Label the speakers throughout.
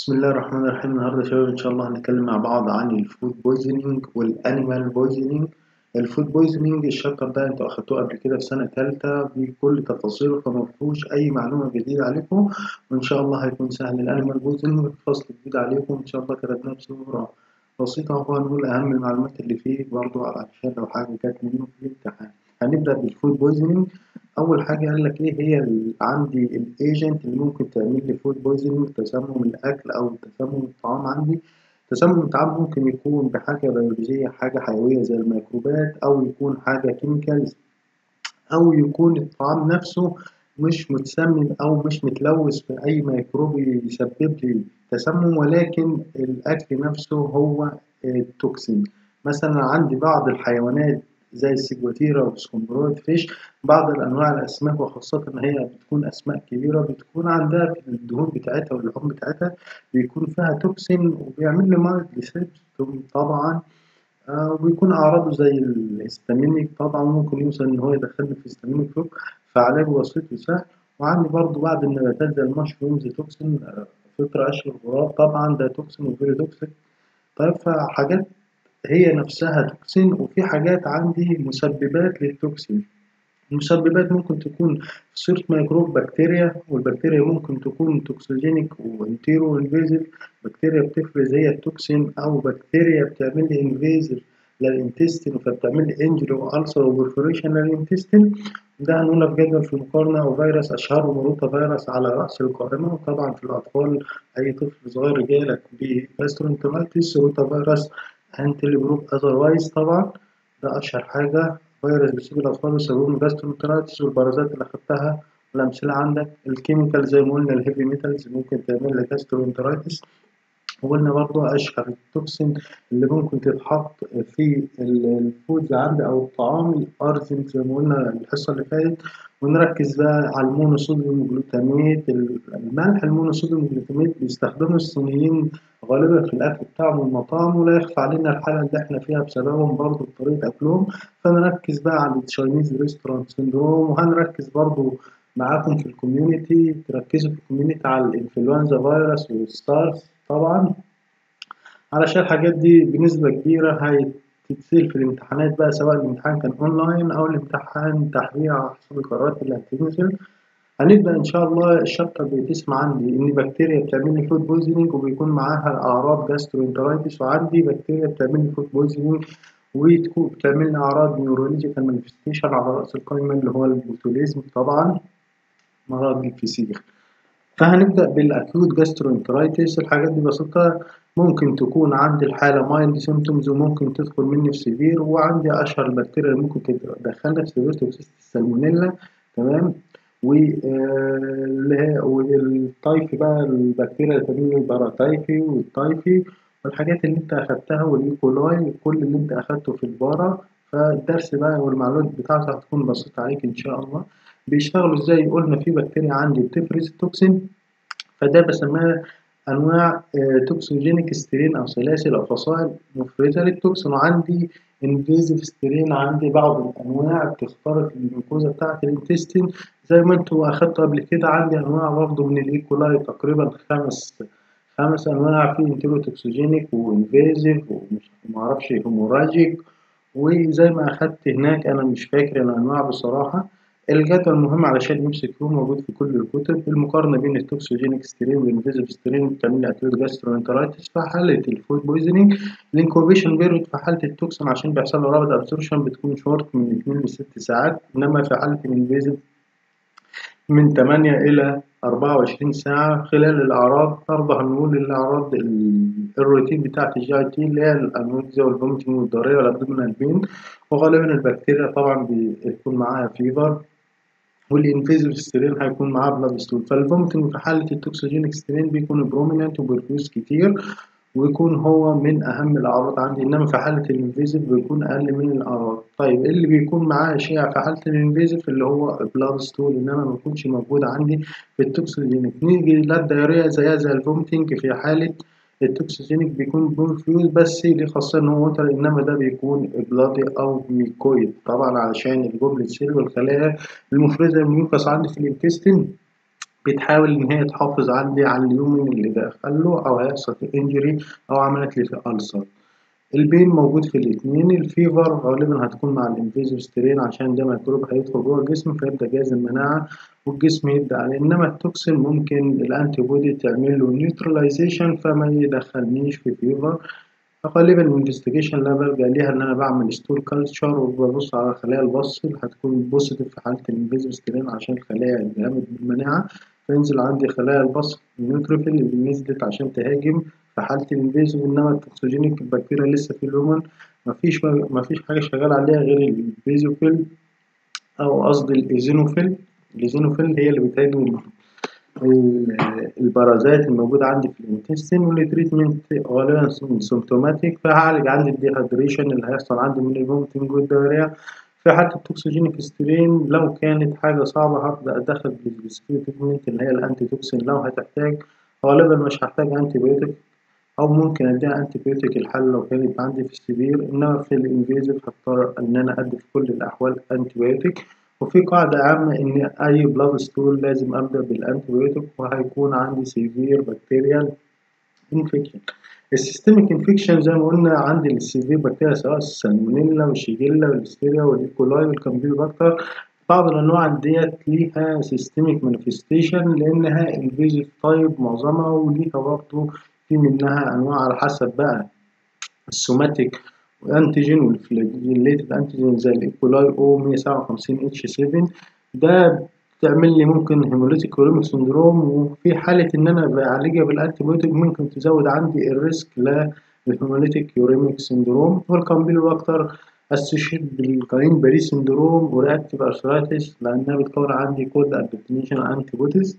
Speaker 1: بسم الله الرحمن الرحيم النهارده يا شباب ان شاء الله هنتكلم مع بعض عن الفود بويزنينج والانيمال بويزنينج الفود بويزنينج الشابتر ده انتوا اخدتوه قبل كده في سنه ثالثه بكل تفاصيله فما فيهوش اي معلومه جديده عليكم وان شاء الله هيكون سهل الانيمال بويزنينج فصل جديد عليكم ان شاء الله كتبناه بصوره بسيطه وهنقول اهم المعلومات اللي فيه برضه علشان لو حاجه جت منه في الامتحان هنبدا بالفود بويزنينج اول حاجه قال لك ايه هي عندي الايجنت اللي ممكن تعمل لي فود بويزنينج تسمم الاكل او تسمم الطعام عندي تسمم الطعام ممكن يكون بحاجه بيولوجيه حاجه حيويه زي الميكروبات او يكون حاجه كيميكالز او يكون الطعام نفسه مش متسمم او مش متلوث باي ميكروب يسبب لي تسمم ولكن الاكل نفسه هو التوكسين مثلا عندي بعض الحيوانات زي السيجواتيرا والسكومبرويد فيش بعض الانواع الاسماك وخاصه ان هي بتكون اسماك كبيره بتكون عندها في الدهون بتاعتها واللحوم بتاعتها بيكون فيها توكسين وبيعمل لي مرض لسيبتوم طبعا آه وبيكون اعراضه زي الاستامينيك طبعا ممكن يوصل ان هو يدخلني في استامينيك شوك فعلاجه بسيط وسهل وعندي برضو بعض النباتات زي المشرومز توكسين آه فطر قشر الغراب طبعا ده توكسين وفيري توكسيك طيب فحاجات هي نفسها توكسين وفي حاجات عندي مسببات للتوكسين المسببات ممكن تكون في صورة ميكروب بكتيريا والبكتيريا ممكن تكون توكسوجينيك وانتيرو انفيزيف بكتيريا بتفرز هي التوكسين او بكتيريا بتعمل لي انفيزيف للانتستين فبتعمل لي انجري والسر وبرفوريشن للانتستين ده هنقولها في جدول في المقارنة وفيروس أشهره روتا فيروس على رأس القائمة وطبعا في الأطفال أي طفل صغير جالك بجاسترونترايتس روتا فيروس انتي جروب اذروايز طبعا ده اشهر حاجه فيروس بيصيب الاطفال ويسببهم جاسترونترايتس والبرازات اللي اخدتها الامثله عندك الكيميكال زي ما قلنا الهيفي ميتالز ممكن تعمل لك جاسترونترايتس وقلنا برضو اشهر التوكسين اللي ممكن تتحط في الفودز عندي او الطعام الارزن زي ما قلنا الحصه اللي فاتت ونركز بقى على المونوصوديوم جلوتاميت الملح المونوصوديوم جلوتاميت بيستخدمه الصينيين غالبا في الاكل بتاعهم والمطاعم ولا يخفى علينا الحاله اللي احنا فيها بسببهم برضو بطريقه اكلهم فنركز بقى على التشاينيز ريستورانت سندروم وهنركز برضو معاكم في الكوميونتي تركزوا في الكوميونتي على الانفلونزا فيروس والستارز طبعا علشان الحاجات دي بنسبة كبيرة هتتسال في الامتحانات بقى سواء الامتحان كان اونلاين او الامتحان تحرير على حسب القرارات اللي هتنزل هنبدأ إن شاء الله الشابتر بيتسم عندي إن بكتيريا بتعمل لي فود بويزنينج وبيكون معاها أعراض جاسترونترايتس وعندي بكتيريا بتعمل لي فود بويزنينج وتكون بتعمل لي أعراض نيورولوجيكال مانيفستيشن على رأس القائمة اللي هو البوتوليزم طبعا مرض الفسيخ فهنبدأ بالأكيوت جاسترونترايتس الحاجات دي بسيطة ممكن تكون عندي الحالة مايلد سيمتومز وممكن تدخل مني في سيفير وعندي أشهر البكتيريا اللي ممكن تدخلنا في سيفير توكسيستي السالمونيلا تمام والتايفي بقى البكتيريا اللي تعمل لي الباراتايفي والتايفي والحاجات اللي انت اخدتها والايكولاي كل اللي انت اخدته في البارا فالدرس بقى والمعلومات بتاعته هتكون بسيطة عليك ان شاء الله بيشتغلوا ازاي قلنا في بكتيريا عندي بتفرز التوكسين فده بسميها انواع توكسوجينيك سترين او سلاسل او فصائل مفرزه للتوكسين وعندي انفيزيف سترين عندي بعض الانواع بتخترق الميكوزا بتاعه الانتستين زي ما انتوا اخدتوا قبل كده عندي انواع برضه من الايكولاي تقريبا خمس خمس انواع في انتيرو توكسوجينيك وانفيزيف ومش معرفش هيموراجيك وزي ما اخدت هناك انا مش فاكر الانواع بصراحه الجدول المهم علشان يمسك فيه موجود في كل الكتب المقارنة بين التوكسوجينيك سترين والانفيزيف سترين بتعمل لي اكيوت جاسترونترايتس في حالة الفود بويزنينج الانكوبيشن بيريود في حالة التوكسين عشان بيحصل له رابط ابسوربشن بتكون شورت من 2 ل 6 ساعات انما في حالة الانفيزيف من 8 إلى 24 ساعة خلال الأعراض برضه هنقول الأعراض الروتين بتاعت الجي تي اللي هي الأنوركسيا والفوميتنج والضرية والأبدومينال بين وغالبا البكتيريا طبعا بيكون معاها فيفر والانفيزيف سترين هيكون معاه بلاد ستول فالفوميتنج في حالة التوكسوجينيك سترين بيكون بروميننت وبرفيوز كتير ويكون هو من أهم الأعراض عندي إنما في حالة الانفيزيف بيكون أقل من الأعراض طيب اللي بيكون معاه شائع في حالة الانفيزيف اللي هو بلاد ستول إنما ما بيكونش موجود عندي في التوكسوجينيك نيجي للدايريا زيها زي الفوميتنج في حالة التوكسوجينيك بيكون بورفيوز بس ليه خاصة إن هو وتر إنما ده بيكون بلادي أو ميكويد طبعا علشان الجبل سيل والخلايا المفرزة الميوكس عندي في الانتستين بتحاول إن هي تحافظ عندي على اليومن اللي دخله أو هيحصل فيه انجري أو عملت لي فيه ألسر البين موجود في الاتنين الفيفر غالبا هتكون مع الانفيزيف سترين عشان ده ميكروب هيدخل جوه الجسم فيبدأ جهاز المناعة والجسم يبدأ عليه إنما التوكسين ممكن الأنتي بودي تعمل له نيوتراليزيشن فما يدخلنيش في فيفر فغالبا الانفستيجيشن اللي أنا بلجأ ليها إن أنا بعمل ستول كلتشر وببص على خلايا البصل هتكون بوزيتيف في حالة الانفيزيف سترين عشان الخلايا اتهمت بالمناعة فينزل عندي خلايا البصل النيوتروفيل اللي نزلت عشان تهاجم في حالة الانفيزيف إنما التوكسوجينيك البكتيريا لسه في الهومن مفيش مفيش حاجة شغال عليها غير البيزوفيل أو قصدي الإيزينوفيل الإيزينوفيل هي اللي بتهاجم البرازات الموجودة عندي في الانتستين والتريتمنت غالبا سيمتوماتيك فهعالج عندي الديهايدريشن اللي هيحصل عندي من الفومتنج والدورية في حالة التوكسوجينيك سترين لو كانت حاجة صعبة هبدأ أدخل بالسبيسيفيك تريتمنت اللي هي الأنتي توكسين لو هتحتاج غالبا مش هحتاج أنتي بيوتيك أو ممكن أديها أنتي بيوتيك الحل لو كانت عندي في السبير إنما في الإنفيزيف هضطر إن أنا أدي في كل الأحوال أنتي بيوتيك وفي قاعدة عامة إن أي بلاد ستول لازم أبدأ بالأنتي بيوتيك وهيكون عندي سيفير بكتيريال انفكشن السيستميك انفكشن زي ما قلنا عندي السيفير بكتيريا سواء السالمونيلا والشيجيلا والستيريا والإيكولاي والكامبيلوباكتر بعض الأنواع ديت ليها سيستميك مانيفستيشن لأنها انفيزيف تايب معظمها وليها برضه في منها أنواع على حسب بقى السوماتيك انتيجين والفلاجيليتد انتيجين زي الايكولاي او 157 اتش 7 ده تعمل لي ممكن هيموليتيك يوريميك سندروم وفي حالة إن أنا بعالجها بالأنتيبيوتيك ممكن تزود عندي الريسك للهيموليتيك يوريميك سندروم والكامبيلوباكتر اسوشيت بالكارين باري سندروم ورياكتيف ارثرايتس لأنها بتكون عندي كود ادبتيشن انتيبوديز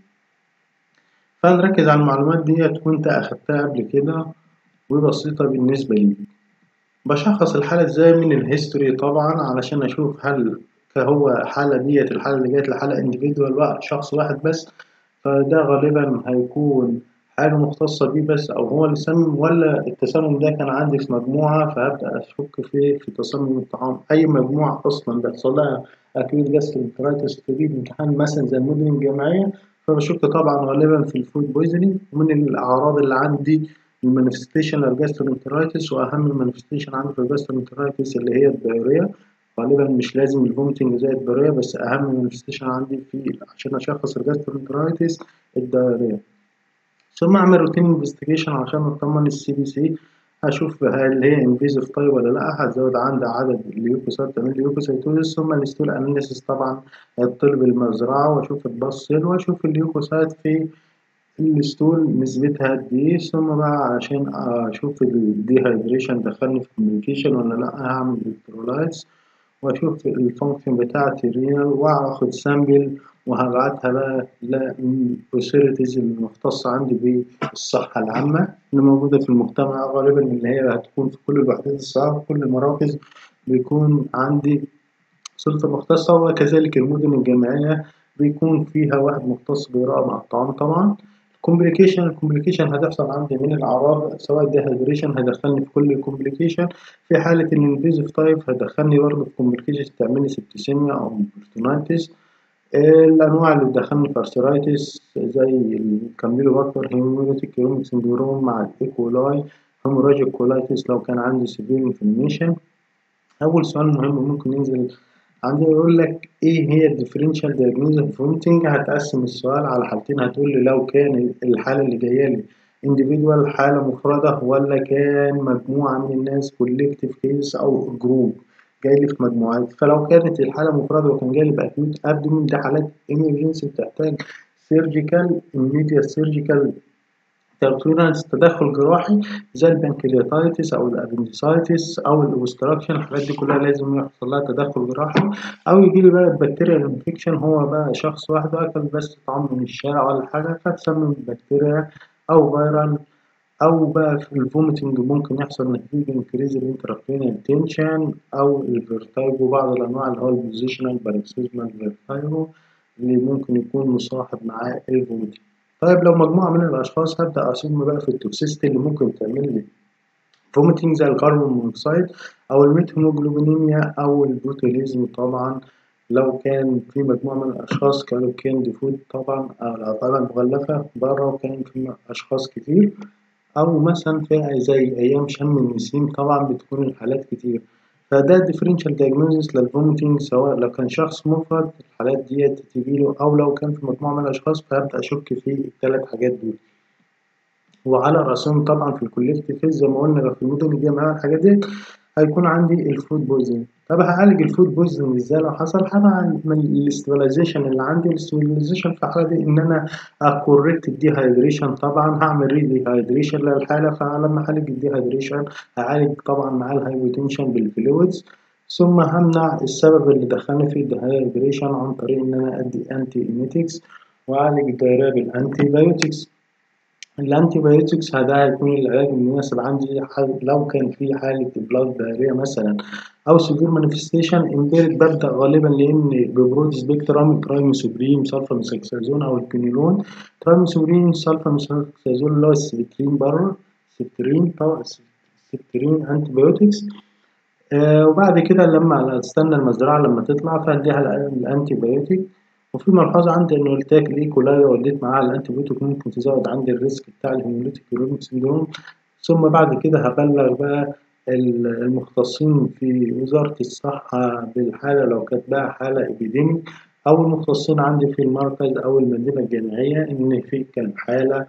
Speaker 1: فنركز على المعلومات ديت وأنت أخدتها قبل كده وبسيطة بالنسبة لي بشخص الحالة ازاي من الهيستوري طبعا علشان اشوف هل هو حالة ديت الحالة اللي جات لحالة individual بقى شخص واحد بس فده غالبا هيكون حاجة مختصة بيه بس أو هو اللي سمم ولا التسمم ده كان عندي في مجموعة فهبدأ أشك في في تسمم الطعام أي مجموعة أصلا بيحصل لها أكيد جاسترنترايتس تجيب امتحان مثلا زي المدن الجامعية فبشك طبعا غالبا في الفود بويزنينج ومن الأعراض اللي عندي المانيفستيشن الجاسترونترايتس واهم المانيفستيشن عندي في الجاسترونترايتس اللي هي الدايريا غالبا مش لازم الفومتنج زي الدايريا بس اهم مانيفستيشن عندي في عشان اشخص الجاسترونترايتس الدايريا ثم اعمل روتين انفستيجيشن عشان اطمن السي بي سي اشوف هل هي انفيزيف طيب ولا لا هتزود عندي عدد اليوكوسايت تعمل لي يوكوسايتوزيس ثم الستول اناليسيس طبعا الطلب المزرعه واشوف البصل واشوف اليوكوسايت في الستول نسبتها قد ايه ثم بقى عشان اشوف الديهايدريشن دخلني في كوميونيكيشن ولا لا هعمل الكترولايتس واشوف الفانكشن بتاعة الرينال واخد سامبل وهبعتها بقى للبروسيرتيز المختصة عندي بالصحة العامة اللي موجودة في المجتمع غالبا اللي هي هتكون في كل الوحدات الصحة في كل المراكز بيكون عندي سلطة مختصة وكذلك المدن الجامعية بيكون فيها واحد مختص بقراءة مع الطعام طبعا كومبليكيشن الكومبليكيشن هتحصل عندي من الأعراض سواء ديهايدريشن هيدخلني في كل كومبليكيشن في حالة الانفيزيف تايب هيدخلني برضه في كومبليكيشن تعمل سبتيسيميا أو بورتونايتس الأنواع اللي بتدخلني في أرثرايتس زي الكامبيلوباكتر هيموليتيك يوميك سندروم مع الإيكولاي هيموراجيك كولايتس لو كان عندي سيفير انفلاميشن أول سؤال مهم ممكن ينزل عندي يقول لك ايه هي الديفرنشال دايجنوز اوف فوميتنج هتقسم السؤال على حالتين هتقول لي لو كان الحاله اللي جايه لي individual حاله مفرده ولا كان مجموعه من الناس كولكتيف كيس او جروب جاي لي في مجموعات فلو كانت الحاله مفرده وكان جاي لي باكيوت ابدومين ده حالات ايمرجنسي بتحتاج سيرجيكال immediate سيرجيكال ترانس تدخل جراحي زي البنكرياتايتس او الابندسايتس او الاوبستراكشن الحاجات دي كلها لازم يحصل لها تدخل جراحي او يجي لي بقى البكتيريا انفكشن هو بقى شخص واحد اكل بس طعام من الشارع ولا حاجه فتسمم البكتيريا او فيرال او بقى في الفوميتنج ممكن يحصل نتيجه انكريز الانتراكرينال تنشن او الفيرتايجو بعض الانواع اللي هو البوزيشنال باركسيزمال فيرتايجو اللي ممكن يكون مصاحب معاه الفوميتنج طيب لو مجموعة من الأشخاص هبدأ أصم بقى في التوكسيستي اللي ممكن تعمل لي فوميتنج زي الكربون مونوكسيد أو الميثيموجلوبينيميا أو البوتوليزم طبعا لو كان في مجموعة من الأشخاص كانوا كاند فود طبعا الأطعمة المغلفة برا وكان في أشخاص كتير أو مثلا في زي أيام شم النسيم طبعا بتكون الحالات كتير فده differential diagnosis للفوميتنج سواء لو كان شخص مفرد الحالات ديت تجيله أو لو كان في مجموعة من الأشخاص فهبدأ أشك في التلات حاجات دول وعلى رأسهم طبعا في الكوليكتيف زي ما قلنا لو في المدن الجامعية الحاجات ديت هيكون عندي الفود بويزنج طب هعالج الفود بويزنج ازاي لو حصل هبعمل الاستابلايزيشن اللي عندي الاستابلايزيشن في الحالة دي ان انا اكوركت الديهايدريشن طبعا هعمل ري ديهايدريشن للحالة فلما اعالج الديهايدريشن هعالج طبعا مع الهايبوتنشن بالفلويدز ثم همنع السبب اللي دخلني في الديهايدريشن عن طريق ان انا ادي انتي ايميتكس واعالج الدايرة بالانتي بايوتكس الانتي بايوتكس ده هيكون العلاج المناسب عندي لو كان في حالة بلاد دايريا مثلا أو سيفير مانيفستيشن امبيرد ببدأ غالبا لأن ببرود سبيكترم ترايموسوبريم سلفاميثاكسازون أو الكينيلون ترايموسوبريم سلفاميثاكسازون اللي هو السيترين بره سيترين سيترين انتي بايوتكس آه وبعد كده لما استنى المزرعة لما تطلع فأديها الانتي بايوتيك وفي ملحوظة عندي إنه التاك الإيكولاي وديت معاه الأنتيبيوتيك ممكن تزود عندي الريسك بتاع الهيموليتيك كرونيك سندروم ثم بعد كده هبلغ بقى المختصين في وزارة الصحة بالحالة لو كانت بقى حالة إبيديميك أو المختصين عندي في المركز أو المدينة الجامعية إن في كان حالة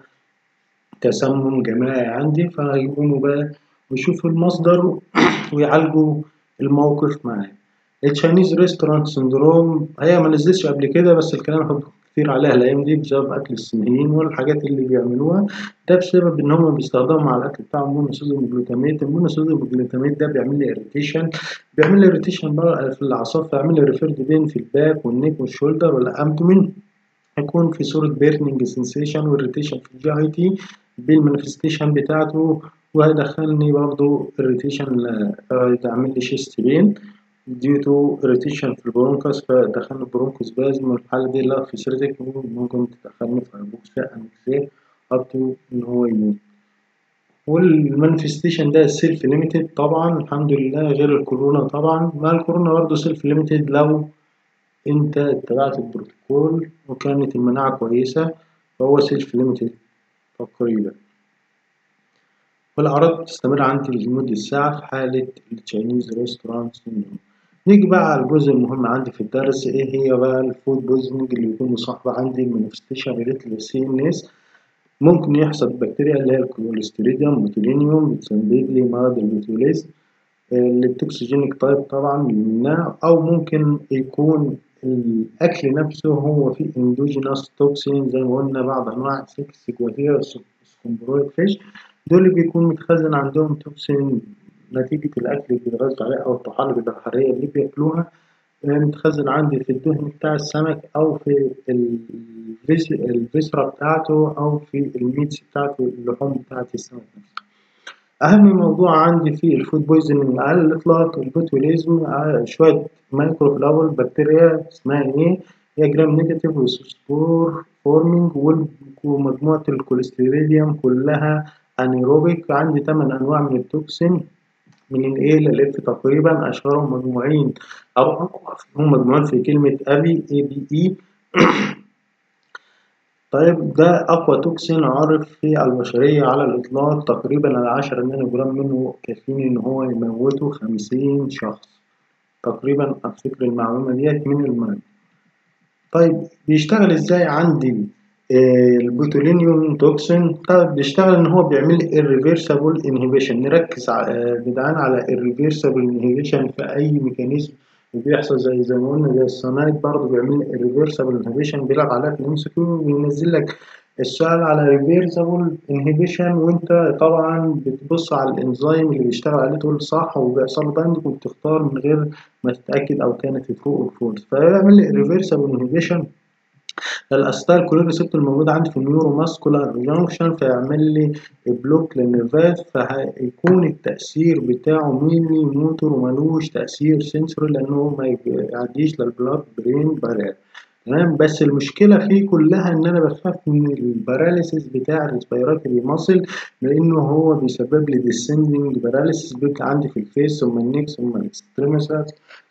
Speaker 1: تسمم جماعي عندي فهيقوموا بقى ويشوفوا المصدر ويعالجوا الموقف معاه. التشاينيز ريستورانت سندروم هي ما نزلتش قبل كده بس الكلام كتير عليها الايام دي بسبب اكل الصينيين والحاجات اللي بيعملوها ده بسبب ان هم بيستخدموا مع الاكل بتاعهم مونوسوديوم جلوتاميت المونوسوديوم جلوتاميت ده بيعمل لي اريتيشن بيعمل لي اريتيشن بقى في الاعصاب فيعمل لي ريفيرد بين في الباك والنيك والشولدر والابدومين هيكون في صورة بيرنينج سنسيشن واريتيشن في الجي اي تي بالمانيفستيشن بتاعته وهيدخلني برضه اريتيشن هيعمل لي شيست بين due to irritation في البرونكس فدخلنا برونكوس بازم والحالة دي لا في سيرتك ممكن تدخلني في هايبوكسيا أنكسيا up to إن هو يموت والمانيفستيشن ده سيلف ليميتد طبعا الحمد لله غير الكورونا طبعا مع الكورونا برضه سيلف ليميتد لو انت اتبعت البروتوكول وكانت المناعة كويسة فهو سيلف ليميتد تقريبا والأعراض بتستمر عندي لمدة ساعة في حالة التشاينيز ريستورانت سيندروم نيجي بقى على الجزء المهم عندي في الدرس ايه هي بقى الفود بويزنينج اللي يكون مصاحبة عندي المانيفستيشن ريليت للسي ان اس ممكن يحصل بكتيريا اللي هي الكوليستريديوم بوتولينيوم بتسبب لي مرض البوتوليز التوكسيجينيك تايب طبعا منها او ممكن يكون الاكل نفسه هو فيه اندوجينوس توكسين زي ما قلنا بعض انواع سكس جواتيرا سكومبرويد فيش دول اللي بيكون متخزن عندهم توكسين نتيجة الأكل اللي بيتغذوا عليه أو الطحالب البحرية اللي بياكلوها متخزن عندي في الدهن بتاع السمك أو في الفيسرا بتاعته أو في الميتس بتاعته اللحوم بتاعت السمك نفسه. أهم موضوع عندي في الفود بويزنينج على الإطلاق البوتوليزم شوية مايكرو فلاور بكتيريا اسمها إيه هي جرام نيجاتيف وسبور فورمينج ومجموعة الكوليستيريديوم كلها انيروبيك عندي 8 انواع من التوكسين من الايه للاف تقريبا اشهرهم مجموعين او اقوى فيهم مجموعين في كلمه ابي اي بي اي طيب ده اقوى توكسين عارف في البشريه على الاطلاق تقريبا على 10 نانو جرام منه كافيين ان هو يموتوا 50 شخص تقريبا افتكر المعلومه ديت من المرض طيب بيشتغل ازاي عندي البوتولينيوم توكسين طيب بيشتغل ان هو بيعمل irreversible inhibition نركز جدعان على irreversible inhibition في اي ميكانيزم وبيحصل زي زي ما قلنا زي الصنايد برضه بيعمل irreversible inhibition بيلعب عليها في الام وينزل لك السؤال على reversible inhibition وانت طبعا بتبص على الانزيم اللي بيشتغل عليه تقول صح وبيحصل له بايندنج وبتختار من غير ما تتاكد او كانت فوق الفورس فيعمل irreversible inhibition الأستايل كولين ريسبتور الموجود عندي في النيورو ماسكولار جانكشن فيعمل لي بلوك للنيرفات فهيكون التأثير بتاعه ميني موتور وملوش تأثير سنسوري لأنه ما يعديش للبلاد برين بارير تمام بس المشكلة فيه كلها إن أنا بخاف من الباراليسيس بتاع الريسبيراتوري ماسل لأنه هو بيسبب لي ديسندنج باراليسيس بيبقى عندي في الفيس ثم النيك ثم الاكستريميسات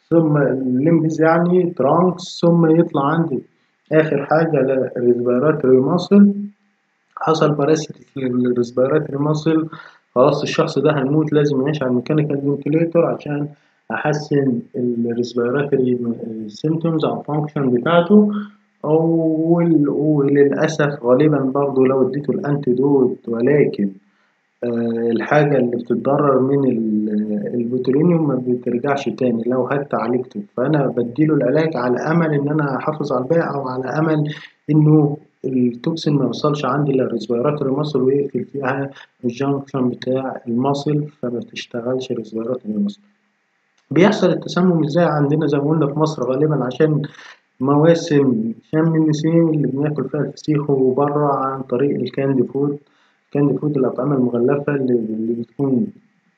Speaker 1: ثم الليمبز يعني ترانكس ثم يطلع عندي آخر حاجة للريسبيراتوري ماسل حصل باراسيتي للريسبيراتوري ماسل خلاص الشخص ده هيموت لازم يعيش على الميكانيكال فنتليتور عشان أحسن الريسبيراتوري سيمتومز أو فانكشن بتاعته أو وللأسف غالبا برضه لو اديته الأنتيدوت ولكن آه الحاجة اللي بتتضرر من البوتولينيوم ما بترجعش تاني لو حتى عالجته فأنا بديله العلاج على أمل إن أنا أحافظ على الباقي أو على أمل إنه التوكسين ما يوصلش عندي للريسبيراتوري ماسل ويقفل فيها الجنكشن بتاع الماسل فما تشتغلش الريسبيراتوري ماسل بيحصل التسمم ازاي عندنا زي ما قلنا في مصر غالبا عشان مواسم شم النسيم اللي بناكل فيها الفسيخ وبره عن طريق الكاندي فود الكاندي فود الأطعمة المغلفة اللي بتكون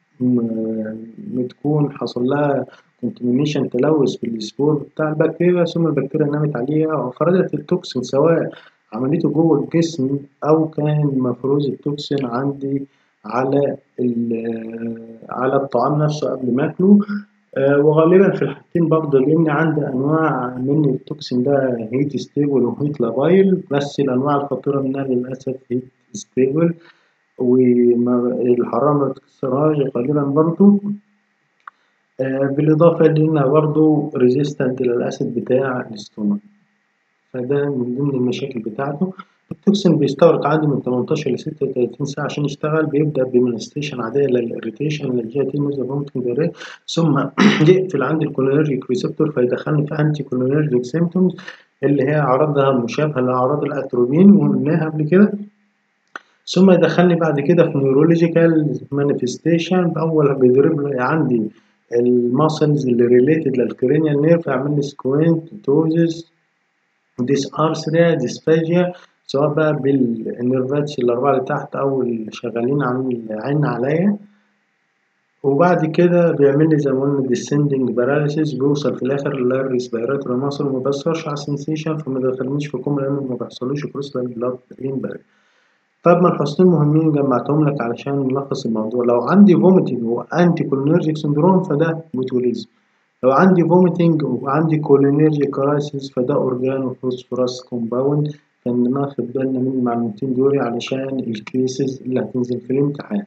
Speaker 1: بتكون حصل لها كونتمينيشن تلوث بالسبور بتاع البكتيريا ثم البكتيريا نامت عليها وفرزت التوكسين سواء عملته جوه الجسم أو كان مفروز التوكسين عندي على على الطعام نفسه قبل ما أكله أه وغالبا في الحالتين برضه لأن عندي أنواع من التوكسين ده هيت ستيبل وهيت لابايل بس الأنواع الخطيرة منها للأسف هيت ستيبل والحرارة ما بتكسرهاش غالبا برضه أه بالإضافة لأنها برضه ريزيستنت للأسيد بتاع الاستومك فده من ضمن المشاكل بتاعته التوكسين بيستغرق عندي من 18 ل 36 ساعة عشان يشتغل بيبدأ بمانستيشن عادية للإريتيشن للجياتين نوزا ممكن داريه ثم يقفل عندي الكولينرجيك ريسبتور فيدخلني في أنتي كولينرجيك سيمتومز اللي هي أعراضها مشابهة لأعراض الأتروبين وقلناها قبل كده ثم يدخلني بعد كده في نيورولوجيكال مانيفستيشن أول بيضرب لي عندي الماسلز اللي ريليتد للكرينيال نيرف يعمل لي سكوينت توزس ديس ارثريا ديسفاجيا سواء بقى بالنيرفاتس الأربعة اللي تحت أو اللي شغالين عن العين عليا وبعد كده بيعمل لي زي ما قلنا descending paralysis بيوصل في الآخر للريسبيراتوري ماسل وما بيأثرش على السنسيشن فما دخلنيش في كوم لأنه ما بيحصلوش كروسلال بلاد برين بارير طب ملحوظتين مهمين جمعتهم لك علشان نلخص الموضوع لو عندي فوميتنج وأنتي كولينرجيك سندروم فده بوتوليزم لو عندي فوميتنج وعندي كولينرجيك كرايسيس فده أورجانو فوسفورس كومباوند كان ناخد بالنا من المعلومتين دول علشان الكيسز اللي هتنزل في الامتحان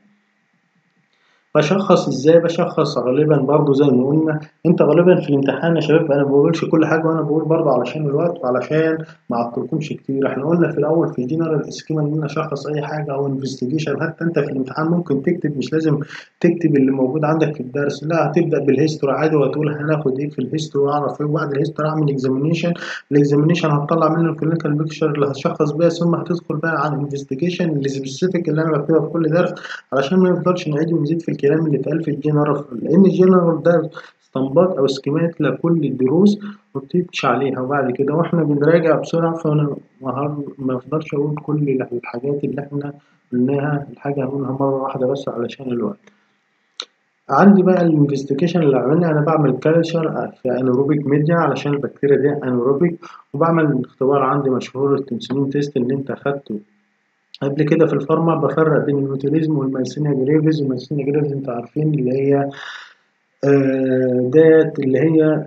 Speaker 1: بشخص ازاي بشخص غالبا برضو زي ما قلنا انت غالبا في الامتحان يا شباب انا بقولش كل حاجه وانا بقول برضو علشان الوقت وعلشان ما اعطلكمش كتير احنا قلنا في الاول في الجنرال اسكيما ان انا اشخص اي حاجه او انفستيجيشن حتى انت في الامتحان ممكن تكتب مش لازم تكتب اللي موجود عندك في الدرس لا هتبدا بالهيستوري عادي وهتقول هناخد ايه في الهيستوري واعرف ايه وبعد الهيستوري اعمل اكزامينيشن الاكزامينيشن هتطلع منه الكلينيكال بيكتشر اللي هتشخص بيها ثم هتدخل بقى على الانفستيجيشن اللي سبيسيفيك اللي انا بكتبها في كل درس علشان ما نفضلش نعيد ونزيد في الكلام اللي اتقال في الجنرال لان الجنرال ده اسطمبات او سكيمات لكل الدروس وبتمشي عليها وبعد كده واحنا بنراجع بسرعه فانا ما افضلش اقول كل الحاجات اللي احنا قلناها الحاجه هقولها مره واحده بس علشان الوقت عندي بقى الانفستيجيشن اللي عملنا انا بعمل كالتشر في انيروبيك ميديا علشان البكتيريا دي انيروبيك وبعمل اختبار عندي مشهور التنسولين تيست اللي انت اخدته قبل كده في الفارما بفرق بين الميتوليزم والمايسينيا جريفيز والمايسينيا جريفيز انتوا عارفين اللي هي آه ديت اللي هي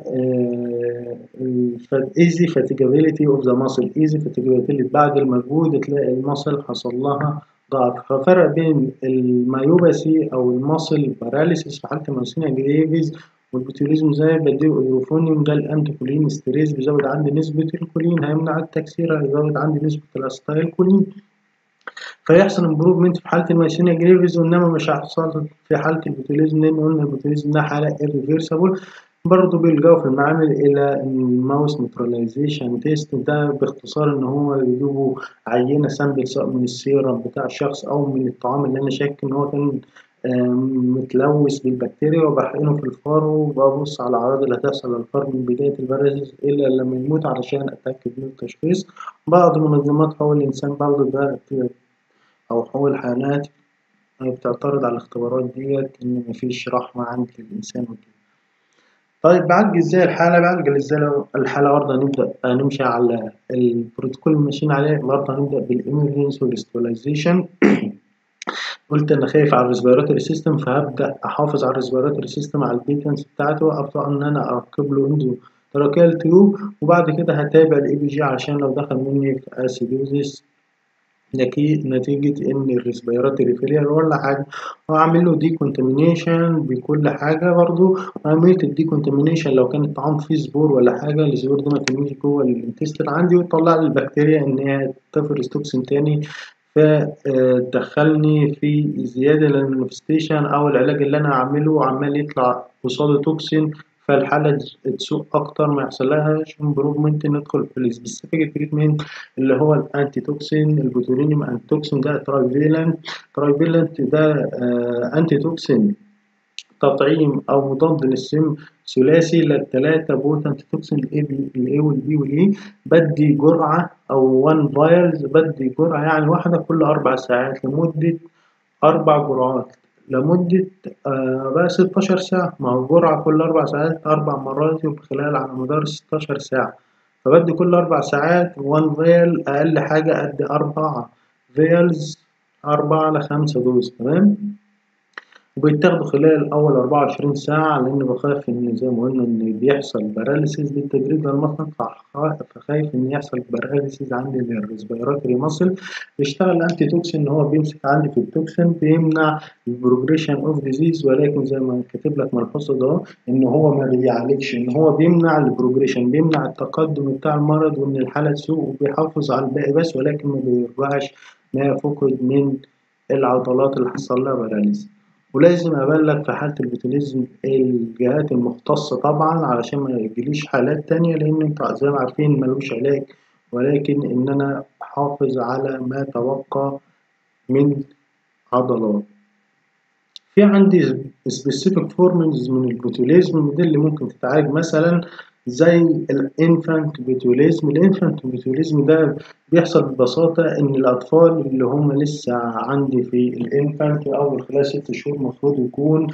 Speaker 1: ايزي فاتيجابيليتي اوف ذا ماسل ايزي فاتيجابيليتي بعد المجهود تلاقي الماسل حصل لها ضعف ففرق بين المايوباسي او الماسل باراليسيس في حاله المايسينيا جريفيز والبوتيوليزم زي بديله ايروفونيوم ده الانتيكولين ستريس بيزود عندي نسبة الكولين هيمنع التكسير هيزود عندي نسبة الاستايل كولين فيحصل امبروفمنت في حالة المايسينيا جريفيز وإنما مش هيحصل في حالة البوتوليزم لأن قلنا البوتوليزم ده حالة irreversible برضه بيلجأوا في المعامل إلى الماوس نيوتراليزيشن تيست ده باختصار إن هو يجيبوا عينة سامبل سواء من السيرم بتاع الشخص أو من الطعام اللي أنا شاك إن هو كان متلوث بالبكتيريا وبحقنه في الفار وببص على الأعراض اللي هتحصل للفار من بداية البارازيت إلا لما يموت علشان أتأكد من التشخيص بعض منظمات حقوق الإنسان برضه ده أو حقوق الحيوانات بتعترض على الاختبارات ديت إن مفيش رحمة عند الإنسان وكده. طيب بعالج ازاي الحالة بعالج ازاي الحالة برضه هنبدأ نمشي على البروتوكول اللي ماشيين عليه برضه هنبدأ بالإمرجنسي والستابلايزيشن قلت انا خايف على الريسبيراتوري سيستم فهبدا احافظ على الريسبيراتوري سيستم على البيتنس بتاعته ابدا ان انا اركب له اندو تراكيال تيوب وبعد كده هتابع الاي بي جي عشان لو دخل مني في اسيدوزيس نتيجة إن الريسبيراتوري فيلير ولا حاجة وأعمل له ديكونتامينيشن بكل حاجة برضو عملية الديكونتامينيشن لو كان الطعام فيه زبور ولا حاجة الزبور دي ما تنميش جوه الانتستين عندي وتطلع لي البكتيريا إن هي تفرز توكسين تاني فتدخلني في زيادة للمانيفستيشن أو العلاج اللي أنا أعمله عمال يطلع قصاده توكسين فالحالة تسوء أكتر ما يحصلهاش امبروفمنت ندخل في السبيسيفيك تريتمنت اللي هو الأنتي توكسين البوتولينيوم أنتي توكسين ده ترايفيلنت ترايفيلنت ده آه أنتي توكسين تطعيم أو مضاد للسم ثلاثي للثلاثة بوتنت توكسين الاي والبي والاي بدي جرعة أو 1 فايرز بدي جرعة يعني واحدة كل أربع ساعات لمدة أربع جرعات لمدة آه بقى 16 ساعة ما هو جرعة كل أربع ساعات أربع مرات يبقى خلال على مدار 16 ساعة فبدي كل أربع ساعات 1 فيل أقل حاجة قد أربع فيلز أربعة لخمسة دوز تمام وبيتاخدوا خلال أول أربعة وعشرين ساعة لأن بخاف إن زي ما قلنا إن بيحصل باراليسيس بالتدريج للمصنع فخايف إن يحصل باراليسيس عندي للريسبيراتوري ماسل بيشتغل أنتي توكسين إن هو بيمسك عندي في التوكسين بيمنع البروجريشن أوف ديزيز ولكن زي ما كاتب لك ملحوظة ده إن هو ما بيعالجش إن هو بيمنع البروجريشن بيمنع التقدم بتاع المرض وإن الحالة تسوء وبيحافظ على الباقي بس ولكن ما بيرجعش ما فقد من العضلات اللي حصل لها باراليسيس. ولازم أبلغ في حالة البوتوليزم الجهات المختصة طبعا علشان ما يجيليش حالات تانية لأن انتوا زي ما عارفين ملوش علاج ولكن إن أنا أحافظ على ما تبقى من عضلات. في عندي specific forms من البوتوليزم دي اللي ممكن تتعالج مثلا زي الانفانت بوتوليزم الانفانت بوتوليزم ده بيحصل ببساطة إن الأطفال اللي هم لسه عندي في الانفانت أول خلال ست شهور المفروض يكون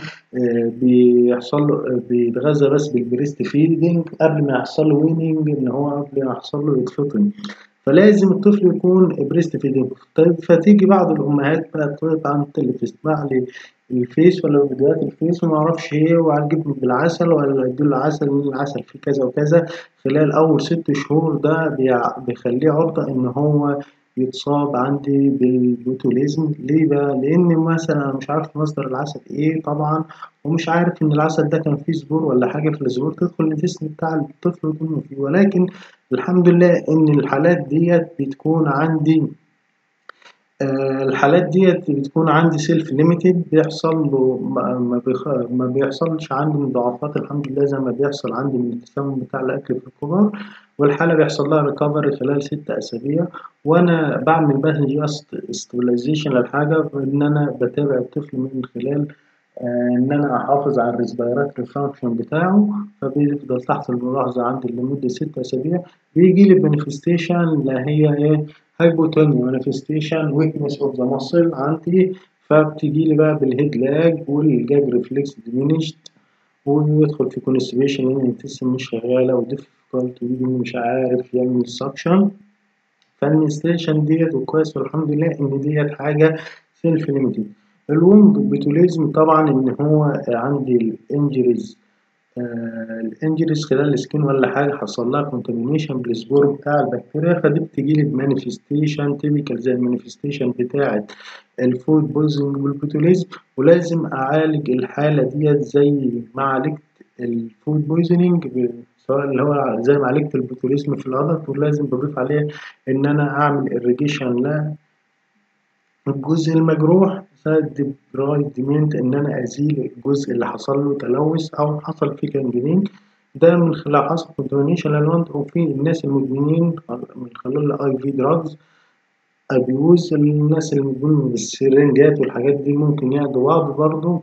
Speaker 1: بيحصل له بيتغذى بس بالبريست فيدنج قبل ما يحصل له ويننج إن هو قبل ما يحصل له يتفطم فلازم الطفل يكون بريست فيدنج طيب فتيجي بعض الأمهات بقى طبعا أنت اللي بتسمع لي الفيس ولا فيديوهات الفيس وما اعرفش ايه وهجيب بالعسل ولا اديله عسل لان العسل فيه كذا وكذا خلال اول ست شهور ده بيخليه عرضة ان هو يتصاب عندي بالبوتوليزم ليه بقى؟ لأن مثلا أنا مش عارف مصدر العسل إيه طبعا ومش عارف إن العسل ده كان فيه زبور ولا حاجة في الزبور تدخل الجسم بتاع الطفل وتنمو فيه ولكن الحمد لله إن الحالات ديت بتكون عندي آه الحالات ديت بتكون عندي سيلف ليميتد بيحصل له ما, بيخ... ما بيحصلش عندي مضاعفات الحمد لله زي ما بيحصل عندي من التسمم بتاع الأكل في الكبار والحالة بيحصل لها ريكفري خلال ست أسابيع وأنا بعمل بس جاست استابلايزيشن للحاجة إن أنا بتابع الطفل من خلال آه إن أنا أحافظ على الريسبيراتوري فانكشن بتاعه فبيفضل تحت الملاحظة عندي لمدة ست أسابيع بيجي لي بنفستيشن اللي هي إيه هايبوتونيا مانيفستيشن ويكنس اوف ذا ماسل عندي فبتجي لي بقى بالهيد لاج والجاج ريفلكس ديمينيشد ويدخل في كونستيبيشن لان الانتستين مش شغاله وديفيكولت مش عارف يعمل سكشن فالمانيفستيشن ديت وكويس والحمد لله ان ديت حاجه سيلف ليميتد الوينج بوتوليزم طبعا ان هو عندي الانجريز آه الانجريز خلال السكين ولا حاجه حصل لها كونتامينيشن بالسبور بتاع البكتيريا فدي بتجي لي بمانيفستيشن تيبيكال زي المانيفستيشن بتاعه الفود بويزنج والبوتوليزم ولازم اعالج الحاله ديت زي ما عالجت الفود بويزنينج سواء اللي هو زي ما عالجت البوتوليزم في العضل ولازم بضيف عليه ان انا اعمل اريجيشن للجزء المجروح سد براي ديمنت ان انا ازيل الجزء اللي حصل له تلوث او حصل فيه جنجرين ده من خلال حصل كونتامينيشن للوند وفي الناس المدمنين من خلال الاي في دراجز ابيوز الناس المدمنين بالسرنجات والحاجات دي ممكن ياخدوا بعض برضه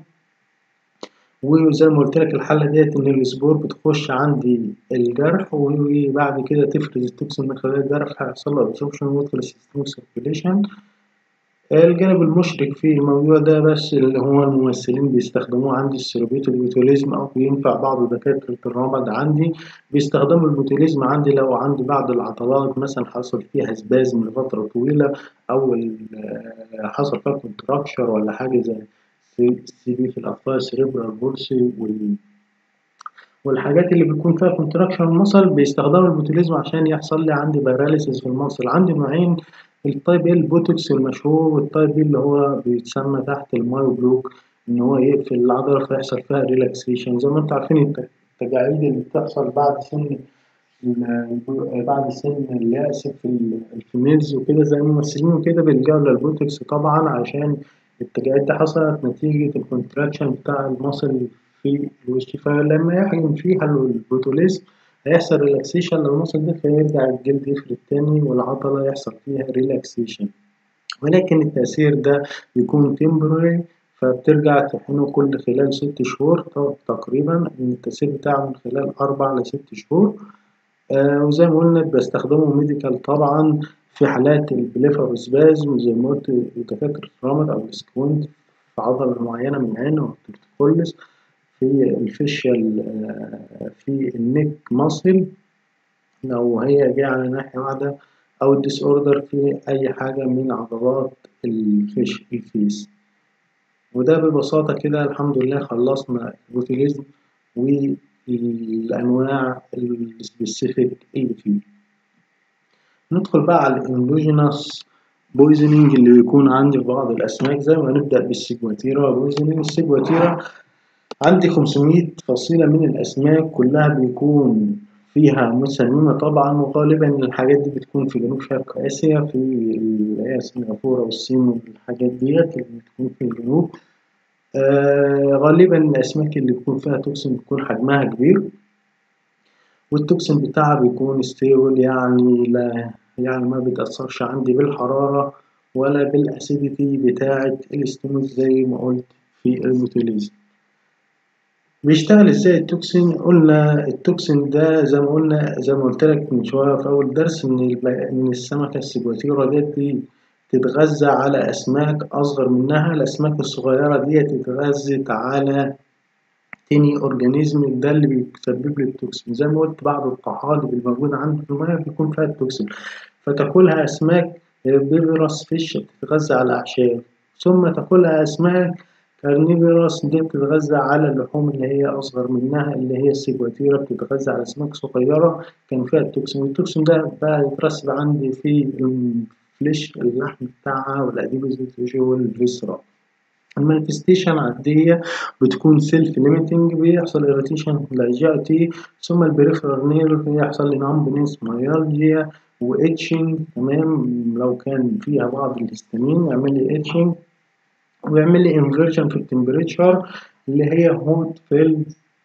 Speaker 1: وزي ما قلت لك الحالة ديت إن السبور بتخش عندي الجرح وبعد كده تفرز التوكسين من خلال الجرح هيحصل له absorption ويدخل السيستميك سيركيوليشن الجانب المشرك في الموضوع ده بس اللي هو الممثلين بيستخدموه عندي السيروبيت البوتوليزم أو بينفع بعض دكاترة الرمد عندي بيستخدموا البوتوليزم عندي لو عندي بعض العضلات مثلا حصل فيها سبازم لفترة طويلة أو حصل فيها كونتراكشر ولا حاجة زي السي بي في الأطفال سيريبرال بولسي وال والحاجات اللي بيكون فيها كونتراكشن المصل بيستخدموا البوتوليزم عشان يحصل لي عندي باراليسيس في المصل عندي نوعين التايب ايه البوتوكس المشهور والتايب بي اللي هو بيتسمى تحت المايو بلوك ان هو يقفل العضله فيحصل فيها ريلاكسيشن زي ما انتم عارفين التجاعيد اللي بتحصل بعد سن بعد سن اليأس في الفيميلز وكده زي الممثلين وكده بيلجأوا للبوتوكس طبعا عشان التجاعيد دي حصلت نتيجة الكونتراكشن بتاع المصل في الوش فلما يحجم فيها البوتوليزم هيحصل ريلاكسيشن للمصل ده فيرجع الجلد يفرد تاني والعضلة يحصل فيها ريلاكسيشن ولكن التأثير ده بيكون temporary فبترجع تحقنه كل خلال ست شهور تقريبا التأثير بتاعه من خلال أربع لست شهور آه وزي ما قلنا بستخدمه ميديكال طبعا في حالات البليفروسبازم زي ما قلت دكاترة الرمد أو السكوينت في عضلة معينة من العين أو الترتيكولس في الفيشيال في النك ماسل لو هي جاية على ناحية واحدة أو الديس أوردر في أي حاجة من عضلات الفيش الفيس وده ببساطة كده الحمد لله خلصنا البوتيليزم والأنواع السبيسيفيك اللي فيه ندخل بقى على الاندوجينوس بويزنينج اللي بيكون عندي في بعض الأسماك زي ما نبدأ بالسيجواتيرا بويزنينج السيجواتيرا عندي 500 فصيلة من الأسماك كلها بيكون فيها مسممة طبعا وغالبا الحاجات دي بتكون في جنوب شرق آسيا في اللي هي سنغافورة والصين والحاجات ديت اللي بتكون في الجنوب آه غالبا الأسماك اللي بيكون فيها توكسين بيكون حجمها كبير والتوكسين بتاعها بيكون ستيبل يعني لا يعني ما بيتأثرش عندي بالحرارة ولا بالأسيديتي بتاعة الاستيموس زي ما قلت في البوتيليزم بيشتغل ازاي التوكسين قلنا التوكسين ده زي ما قلنا زي ما قلت لك من شويه في اول درس ان ان السمكه السيجواتيرا ديت تتغذى على اسماك اصغر منها الاسماك الصغيره ديت اتغذت على تاني اورجانيزم ده اللي بيسبب لي التوكسين زي ما قلت بعض الطحالب الموجوده عندي في الميه بيكون فيها التوكسين فتاكلها اسماك بيفرس فيش بتتغذى على اعشاب ثم تاكلها اسماك كارنيفيروس دي بتتغذى على اللحوم اللي هي أصغر منها اللي هي السيجواتيرا بتتغذى على أسماك صغيرة كان فيها التوكسين والتوكسين ده بقى يترسب عندي في الفليش اللحم بتاعها والأديبوز والفيسرا المانيفستيشن عادية بتكون سيلف ليميتنج بيحصل إيريتيشن للجي تي ثم البريفرال نيرف يحصل لي نامبنس مايالجيا وإتشنج تمام لو كان فيها بعض الهستامين يعمل لي إتشنج ويعمل لي انفيرجن في التمبريتشر اللي هي هوت فيل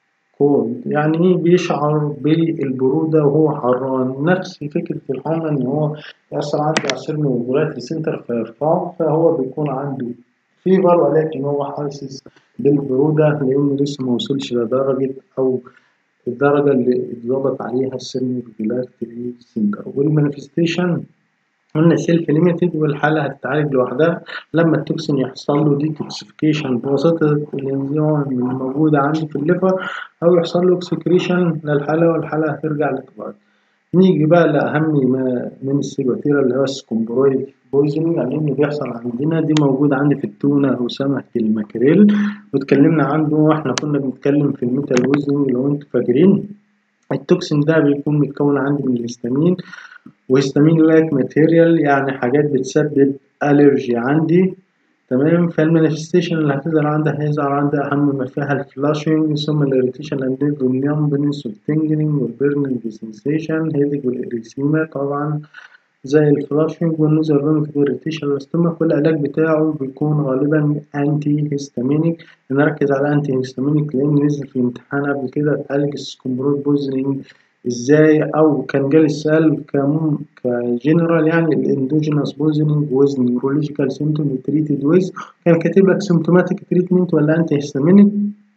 Speaker 1: كولد يعني ايه بيشعر بالبرودة وهو حران نفس فكرة الحمى ان هو يحصل عندي عصير موجولات سنتر فيرفعه فهو بيكون عنده فيفر ولكن هو حاسس بالبرودة لأنه لسه ما وصلش لدرجة أو الدرجة اللي اتظبط عليها السيرموفيلارتري سنتر والمانيفستيشن قلنا سيلف ليميتد والحالة هتتعالج لوحدها لما التوكسين يحصل له ديتوكسيفيكيشن بواسطة الانزيم الموجودة عندي في الليفر أو يحصل له اكسكريشن للحالة والحالة هترجع لطبيعتها. نيجي بقى لأهم ما من السيجواتيرا اللي هو السكومبرويد بويزنينج يعني إنه بيحصل عندنا دي موجودة عندي في التونة وسمك الماكريل واتكلمنا عنه واحنا كنا بنتكلم في الميتال بويزنينج لو انتوا فاكرين التوكسين ده بيكون متكون عندي من الهستامين وهستامين لايك ماتيريال يعني حاجات بتسبب ألرجي عندي تمام فالمانيفستيشن اللي هتظهر عندها هيظهر عندها أهم ما فيها الفلاشنج ثم الإريتيشن اند والنيامبنس والتنجلينج والبيرنينج سنسيشن هيدك والإريسيما طبعا زي الفلاشنج والنوزرفيميك إريتيشن ثم كل العلاج بتاعه بيكون غالبا أنتي هيستامينيك نركز على أنتي هيستامينيك لأن نزل في امتحان قبل كده تعالج السكومبروت بويزنينج ازاي او كان جالي السؤال كمم كجنرال يعني الاندوجينوس بويزنينج ويز نيورولوجيكال سيمتوم تريتد ويز كان كاتب لك سيمتوماتيك تريتمنت ولا انتي هيستامينيك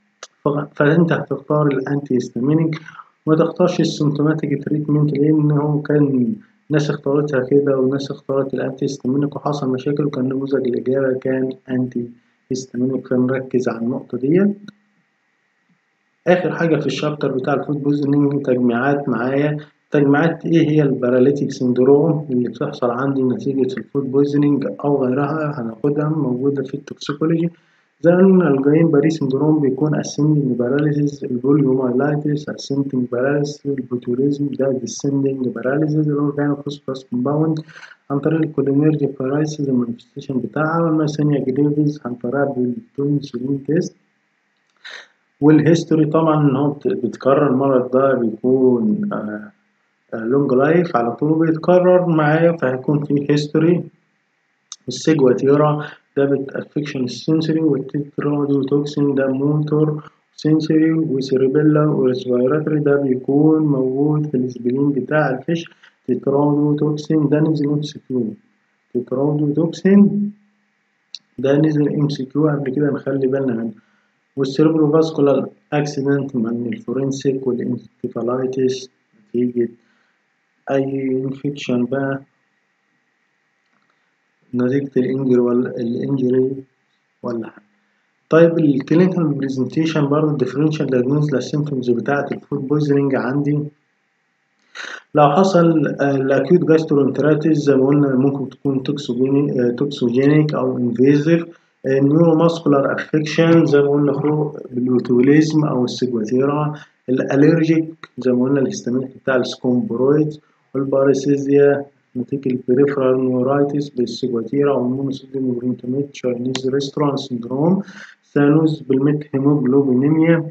Speaker 1: فانت هتختار الانتي هيستامينيك ما تختارش السيمتوماتيك تريتمنت لانه كان ناس اختارتها كده وناس اختارت الأنتي هيستامينيك وحصل مشاكل وكان نموذج الإجابة كان أنتي هيستامينيك فنركز على النقطة ديت آخر حاجة في الشابتر بتاع الفود بويزنينج تجميعات معايا تجميعات إيه هي الباراليتيك سندروم اللي بتحصل عندي نتيجة الفود بويزنينج أو غيرها هناخدها موجودة في التوكسيكولوجي زي ما الجاين باري سندروم بيكون ascending paralysis البوليومايلايتس ascending paralysis البوتوريزم ده descending paralysis الأورجانوفوسفورس كومباوند عن طريق الكولينيرجي بارايسيس المانيفستيشن بتاعها والماسينيا جريفيز عن طريق بالتونسلين تيست والهيستوري طبعا ان هو بيتكرر المرض ده بيكون لونج لايف على طول بيتكرر معايا فهيكون في هيستوري السيجواتيرا ده بتأفكشن السنسوري والتترادوتوكسين ده موتور سنسوري وسيربيلا وريسبيراتوري ده بيكون موجود في الاسبلين بتاع الفيش تترادوتوكسين ده نزل ام سي كيو تترادوتوكسين ده نزل ام سي كيو قبل كده نخلي بالنا منه والسيربرو فاسكولار اكسيدنت من الفورنسيك والانسفالايتس نتيجة أي انفكشن بقى نتيجة الانجري ولا الانجري ولا حاجة طيب الكلينيكال برزنتيشن برضه الديفرنشال دايجنوز للسيمتومز بتاعة الفود بويزنينج عندي لو حصل الاكيوت جاسترونتراتيس زي ما قلنا ممكن تكون توكسوجينيك او انفيزيف النيورو ماسكولار افكشن زي ما قلنا فوق بالبوتوليزم او السيجواتيرا الالرجيك زي ما قلنا الهستامينيك بتاع السكومبرويد والباراسيزيا نتيجة البريفرال نيورايتس بالسيجواتيرا او المونوسوديوم جلوتاميت تشاينيز ريستوران سندروم ثانوس بالميت هيموجلوبينيميا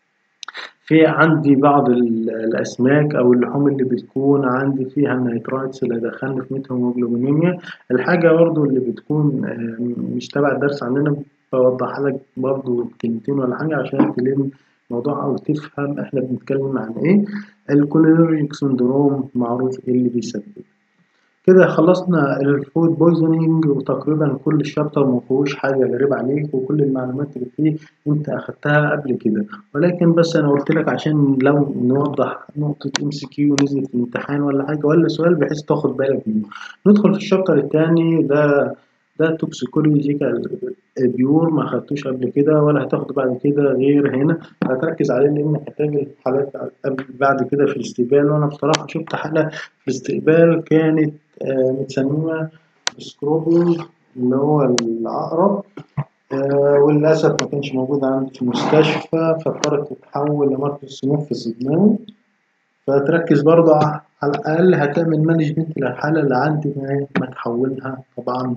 Speaker 1: في عندي بعض الأسماك أو اللحوم اللي بتكون عندي فيها النيترايتس اللي دخلني في ميتهيموجلوبينيميا الحاجة برضو اللي بتكون مش تبع الدرس عندنا بوضحها لك برضو كلمتين ولا حاجة عشان تلم الموضوع أو تفهم إحنا بنتكلم عن إيه الكولينرجيك سندروم معروف إيه اللي بيسبب كده خلصنا الفود بويزنينج وتقريبا كل الشابتر مفيهوش حاجة غريبة عليك وكل المعلومات اللي فيه انت اخدتها قبل كده ولكن بس انا قلت لك عشان لو نوضح نقطة ام سي كيو نزلت في الامتحان ولا حاجة ولا سؤال بحيث تاخد بالك منه ندخل في الشابتر التاني ده ده توكسيكولوجيكال بيور ما خدتوش قبل كده ولا هتاخده بعد كده غير هنا هتركز عليه لان هتقابل حالات بعد كده في الاستقبال وانا بصراحة شفت حالة في الاستقبال كانت آه متسمية سكروبيوم اللي هو العقرب آه وللأسف ما كانش موجود عندي في المستشفى فاضطرت تتحول لمركز سموف في صدماني فتركز برضه على الأقل هتعمل مانجمنت للحالة اللي عندي ما تحولها طبعا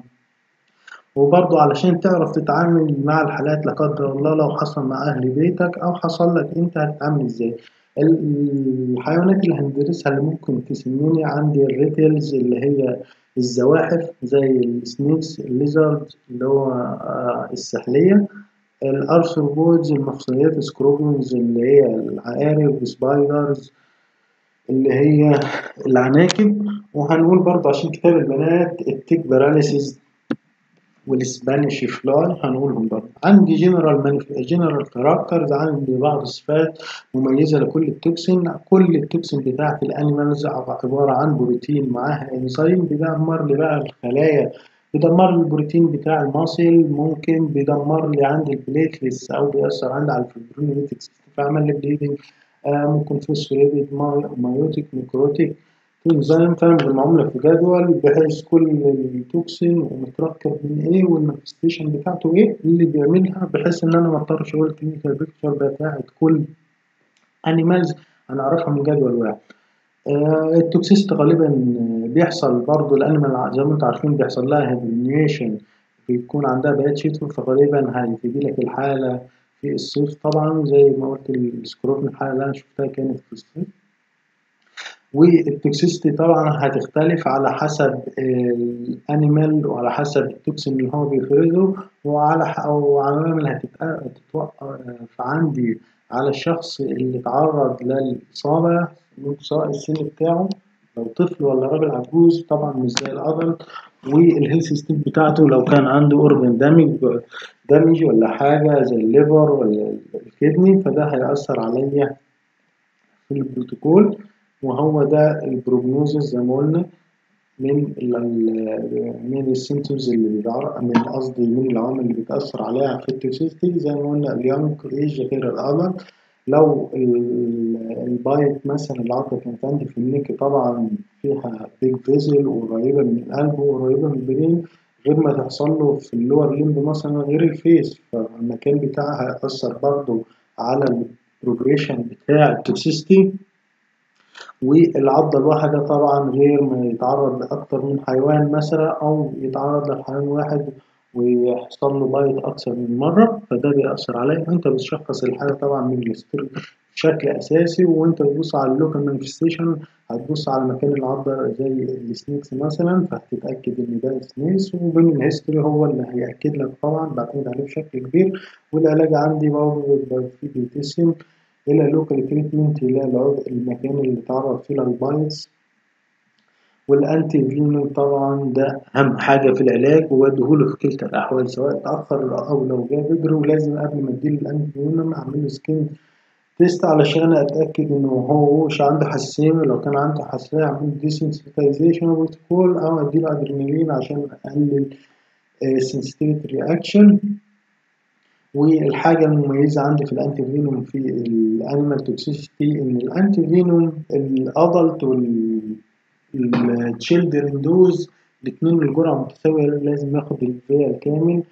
Speaker 1: وبرضه علشان تعرف تتعامل مع الحالات لا قدر الله لو حصل مع أهل بيتك أو حصل لك أنت هتتعامل إزاي الحيوانات اللي هندرسها اللي ممكن تسميني عندي الريتيلز اللي هي الزواحف زي السنيكس الليزرد اللي هو السحلية الارثروبودز المفصليات سكروبيونز اللي هي العقارب سبايدرز اللي هي العناكب وهنقول برضه عشان كتاب البنات التيك باراليسيس والسبانيش فلاي هنقولهم برضه عندي جنرال منف... جنرال كاركترز عندي بعض الصفات مميزه لكل التوكسين كل التوكسين بتاعت الانيمالز عباره عن بروتين معاها انزيم بيدمر لي بقى الخلايا بيدمر لي البروتين بتاع الماسل ممكن بيدمر لي عندي البليتلس او بيأثر عندي على الفيبرينوليتكس فعمل لي بليدنج آه ممكن فوسفوريدد مايوتيك نيكروتيك انزيم تعمل المعاملة في جدول بحيث كل التوكسين متركب من ايه والمانفستيشن بتاعته ايه اللي بيعملها بحيث ان انا ما اضطرش اقول الكلينيكال بيكتشر بتاعت كل انيمالز هنعرفها من جدول واحد آه التوكسيست غالبا بيحصل برضو الانيمال زي ما انتم عارفين بيحصل لها هيبرنيشن بيكون عندها بيات شتوي فغالبا هتجي لك الحالة في الصيف طبعا زي ما قلت السكروبن الحالة اللي انا شفتها كانت في الصيف والتوكسيستي طبعا هتختلف على حسب الانيمال وعلى حسب التوكسين اللي هو بيفرزه وعلى وعوامل هتتوقف عندي على الشخص اللي اتعرض للإصابة سواء السن بتاعه لو طفل ولا راجل عجوز طبعا مش زي الأدلت والهيلث ستيت بتاعته لو كان عنده أورجن دامج دامج ولا حاجة زي الليفر ولا الكدني فده هيأثر عليا في البروتوكول وهو ده البروجنوزس زي ما قلنا من ال من السيمتومز اللي بيتعرض من قصدي من العوامل اللي بتأثر عليها في التوكسيستي زي ما قلنا اليونج ايج غير الأدلت لو البايت مثلا العضلة كانت عندي في النك طبعا فيها بيج فيزل وقريبة من القلب وقريبة من البرين غير ما تحصل له في اللور ليمب مثلا غير الفيس فالمكان بتاعها هيأثر برضه على البروجريشن بتاع التوكسيستي والعضة الواحدة طبعا غير ما يتعرض لأكتر من حيوان مثلا أو يتعرض لحيوان واحد ويحصل له بايت أكثر من مرة فده بيأثر عليه وأنت بتشخص الحالة طبعا من الهيستوري بشكل أساسي وأنت بتبص على اللوكال مانيفستيشن هتبص على مكان العضة زي السنيكس مثلا فهتتأكد إن ده سنيكس وبين الهيستوري هو اللي هيأكد لك طبعا بعتمد عليه بشكل كبير والعلاج عندي برضه بيبقى فيه بيتسم إلى لوكال تريتمنت إلى المكان اللي اتعرض فيه للبايتس والأنتي فينوم طبعا ده أهم حاجة في العلاج وبديهوله في كلتا الأحوال سواء اتأخر أو لو جه بدري ولازم قبل ما أديله الأنتي فينوم أعمل له سكين تيست علشان أتأكد إنه هو مش عنده حساسية لو كان عنده حساسية أعمل ديسنسيتايزيشن بروتوكول أو أديله أدرينالين عشان أقلل sensitivity رياكشن والحاجة المميزة عندي في الأنتي فينوم في الأنيمال توكسيستي إن الأنتي فينوم الأدلت والتشيلدرن دوز الاتنين الجرعة متساوية لازم ياخد الفيا الكامل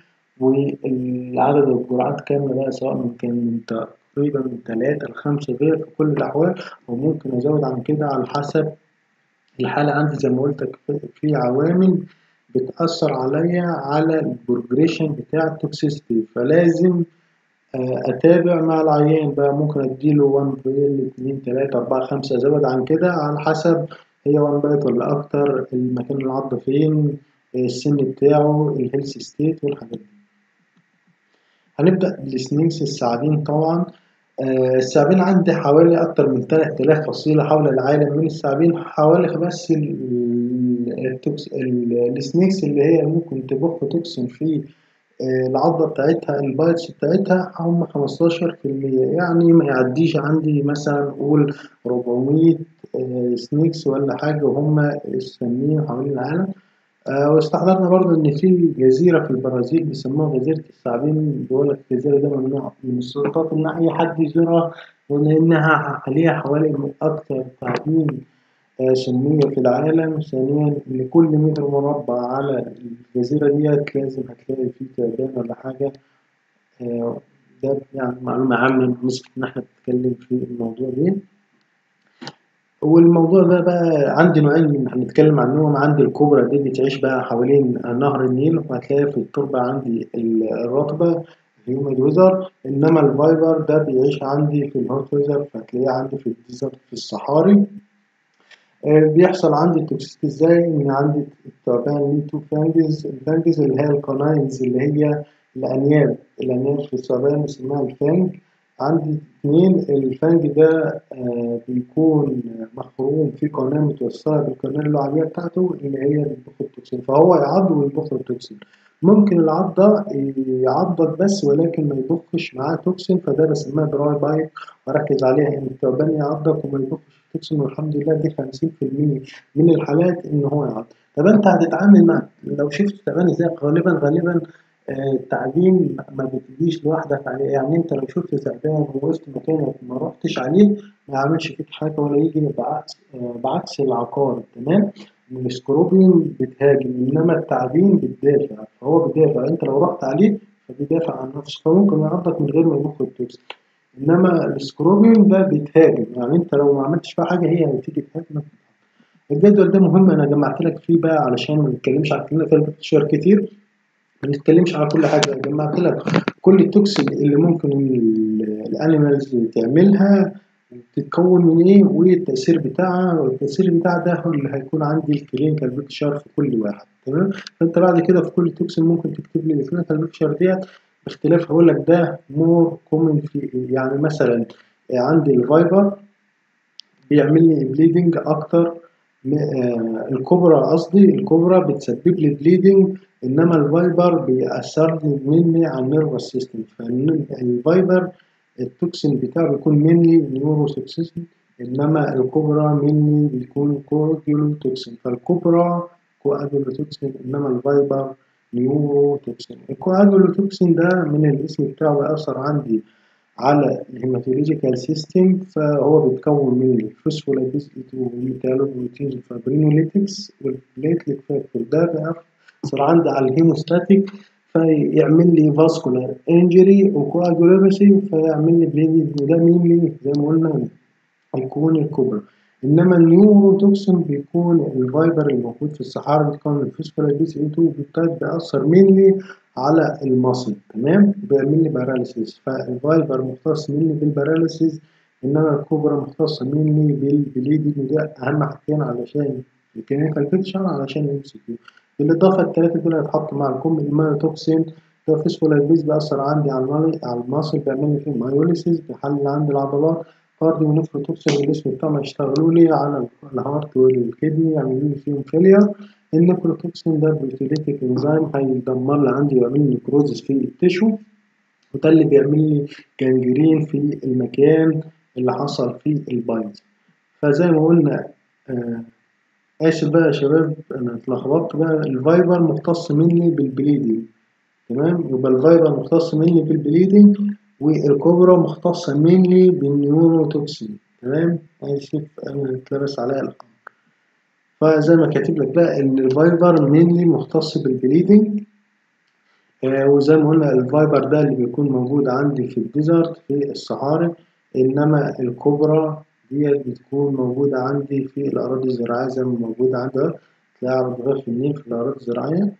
Speaker 1: والعدد الجرعات كاملة بقى سواء من كان من تقريبا من تلاتة لخمسة فيا في كل الأحوال وممكن أزود عن كده على حسب الحالة عندي زي ما قلت في عوامل بتأثر عليا على البروجريشن بتاع التوكسيستي فلازم أتابع مع العيان بقى ممكن أديله 1 بيل 2 3 4 5 أزود عن كده على حسب هي 1 بايت ولا أكتر المكان العضة فين السن بتاعه الهيلث ستيت والحاجات دي هنبدأ بالسنيكس الثعابين طبعا الثعابين عندي حوالي أكتر من 3000 فصيلة حول العالم من الثعابين حوالي بس السنيكس اللي هي ممكن تبخ توكسين في العضة بتاعتها البايتس بتاعتها هم 15% يعني ما يعديش عندي مثلا قول 400 سنيكس ولا حاجة وهم السامين حوالين العالم واستحضرنا برضه إن في جزيرة في البرازيل بيسموها جزيرة الثعابين بيقول لك الجزيرة دي ممنوع من السلطات إن أي حد يزورها ولأنها عليها حوالي أكثر ثعابين سمية في العالم ثانيا لكل متر مربع على الجزيرة ديت لازم هتلاقي فيه تعبان ولا حاجة ده يعني معلومة عامة بالنسبة إن إحنا بنتكلم في الموضوع ده والموضوع ده بقى عندي نوعين من هنتكلم عنهم عندي الكوبرا دي بتعيش بقى حوالين نهر النيل وهتلاقي في التربة عندي الرطبة الهيوميد ويزر إنما الفايبر ده بيعيش عندي في الهوت ويزر فهتلاقيه عندي في الديزرت في الصحاري بيحصل عندي التوكسيستي ازاي ان عندي التعبان ليه تو فانجز الفانجز اللي هي القناينز اللي هي الانياب الانياب في الثعبان اسمها الفانج عندي اتنين الفانج ده آه بيكون مخروم في قناة متوصلة بالقناة اللعابية بتاعته اللي هي بتبخ التوكسين فهو يعض ويبخ التوكسين ممكن العض ده يعضك بس ولكن ما يبخش معاه توكسين فده بسميها دراي بايت واركز عليها ان الثعبان يعضك وما يبخش توكسين والحمد لله دي 50% من الحالات ان هو يعض طب انت هتتعامل مع لو شفت تعبان ازاي غالبا غالبا التعليم ما بتجيش لوحدك عليه يعني انت لو شفت تعبان ووقفت مكانك ما رحتش عليه ما يعملش فيك حاجه ولا يجي بعكس بعكس العقار تمام السكروبين بتهاجم انما التعبين بتدافع فهو بيدافع انت لو رحت عليه فبيدافع عن نفسه فممكن يعضك من غير ما يبخ التوكسين انما السكروبين ده بيتهاجم يعني انت لو ما عملتش فيها حاجه هي هتيجي تهاجمك الجدول ده مهم انا جمعت لك فيه بقى علشان ما نتكلمش على كلينيكال بيكتشر كتير ما نتكلمش على كل حاجه جمعت لك كل التوكسين اللي ممكن الانيمالز تعملها بتتكون من ايه والتاثير بتاعها والتاثير بتاعها ده هو اللي هيكون عندي الكلينيكال بيكتشر في كل واحد تمام فانت بعد كده في كل توكسين ممكن تكتب لي الكلينيكال بيكتشر ديت باختلاف هقول لك ده مور كومن في يعني مثلا عندي الفايبر بيعمل لي بليدنج اكتر الكوبرا قصدي الكوبرا بتسبب لي بليدنج انما الفايبر بيأثر لي مني على النيرفس سيستم فالفايبر التوكسين بتاعه بيكون مني نيورو توكسين انما الكوبرا مني بيكون كورجيول توكسين فالكوبرا كواجولوتوكسين إنما الفايبر نيوروتوكسين الكواجولوتوكسين ده من الاسم بتاعه بيأثر عندي على الهيماتولوجيكال سيستم فهو بيتكون من الفوسفولايبيز 2 والميتالوبروتينز والفابرينوليتكس والبليتليك فاكتور ده بيأثر عندي على الهيموستاتيك فيعمل لي فاسكولار انجري وكواجولوباسي فيعمل لي بليدنج وده مين لي زي ما قلنا هيكون الكبرى انما النيوروتوكسين بيكون الفايبر الموجود في الصحارى بيتكون الفوسفولايبيز 2 وبالتالي بيأثر مينلي على المصل تمام بيعمل لي باراليسيس فالفايبر مختص مني بالباراليسيس انما الكوبرا مختص مني بالبليدنج وده اهم حاجتين علشان الكلينيكال بيكتشر علشان الام سي كيو بالاضافه الثلاثه دول هيتحطوا مع الكم المايوتوكسين ده فوسفولايبيز بيأثر عندي على على المصل بيعمل لي فيه مايوليسيس بيحلل عندي العضلات كارديو ونفروتوكسين الجسم بتاعهم يشتغلوا لي على الهارت والكدني يعملوا لي فيهم فيلير النفروتوكسين ده بروتيليتيك انزيم هيدمر لي عندي ويعمل لي نكروزس في التشو وده اللي بيعمل لي جانجرين في المكان اللي حصل فيه البايظ فزي ما قلنا آه آسف بقى يا شباب أنا اتلخبطت بقى الفايبر مختص مني بالبليدنج تمام يبقى الفايبر مختص مني بالبليدنج والكوبرا مختصة مني بالنيوروتوكسين تمام آسف أنا اتلبس عليا الأمر فزي ما كاتب لك بقى إن الفايبر مينلي مختص بالبليدنج آه وزي ما قلنا الفايبر ده اللي بيكون موجود عندي في الديزرت في الصحاري إنما الكوبرا ديت بتكون موجودة عندي في الأراضي الزراعية زي ما موجودة عندها تلاقيها على ضفاف النيل في الأراضي الزراعية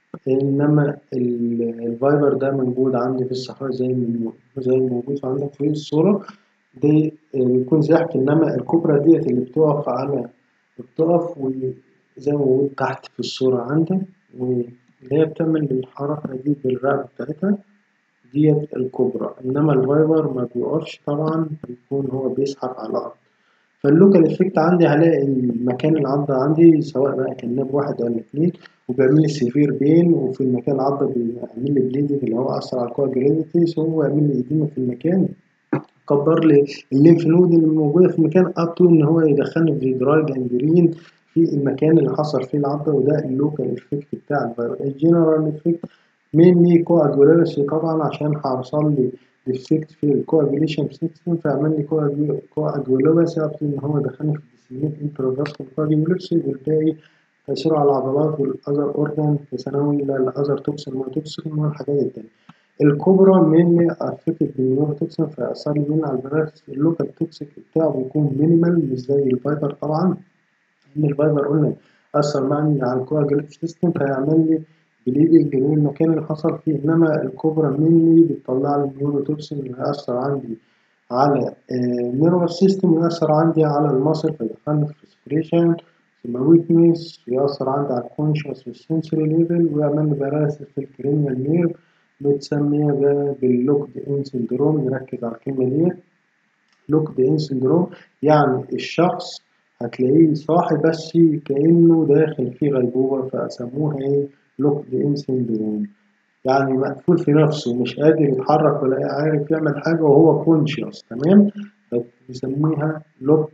Speaker 1: إنما الفايبر ده موجود عندي في الصحراء زي ما زي ما موجود عندك في الصورة دي بيكون زحف إنما الكوبرا ديت اللي بتقف على بتقف وزي ما موجود تحت في الصورة عندك واللي هي بتعمل الحركة دي بالرقبة بتاعتها ديت الكبرى إنما الفايبر ما بيقفش طبعا بيكون هو بيزحف على الأرض فاللوكال افكت عندي هلاقي المكان العضة عندي سواء بقى كان ناب واحد ولا اتنين وبيعمل لي سيفير بين وفي المكان العضة بيعمل لي بليدنج اللي هو أثر على الكواجريتيس وهو يعمل لي إديمة في المكان كبر لي الليمف نود اللي موجودة في المكان أب تو إن هو يدخلني في دراي جانجرين في المكان اللي حصل فيه العضة وده اللوكال افكت بتاع الفيروس الجنرال افكت مني كواجولوسي طبعا عشان هيحصل لي ديفكت في الكواجوليشن سيستم فيعمل لي كواجولوسي اب ان هو دخلني في الديسيميت انتروفاسكول كواجولوسي والباقي تأثيره على العضلات والأذر أورجان كثانوي للأذر توكسين والتوكسين والحاجات التانية الكبرى مني أفكت بالنيوروتوكسين فأثر لي مني على الفيروس اللوكال توكسيك بتاعه بيكون مينيمال مش زي الفايبر طبعا إن الفايبر قلنا أثر معي على الكواجوليت سيستم فيعمل لي بليدنج من المكان اللي حصل فيه إنما الكوبرا مني بتطلع لي النيوروتوكسين اللي هيأثر عندي على النيرفس سيستم ويأثر عندي على المصل فيدخلني في ريسبريشن ثم ويكنس ويأثر عندي على الكونشس والسنسوري ليفل ويعمل لي باراليسيس في الكرينيال نيرف بتسميها بقى باللوكد ان سندروم نركز على الكلمة ديت لوكد ان سندروم يعني الشخص هتلاقيه صاحي بس كأنه داخل في غيبوبة فسموها ايه لوكد ان سندروم يعني مقفول في نفسه مش قادر يتحرك ولا عارف يعمل حاجة وهو كونشيوس تمام بيسميها لوك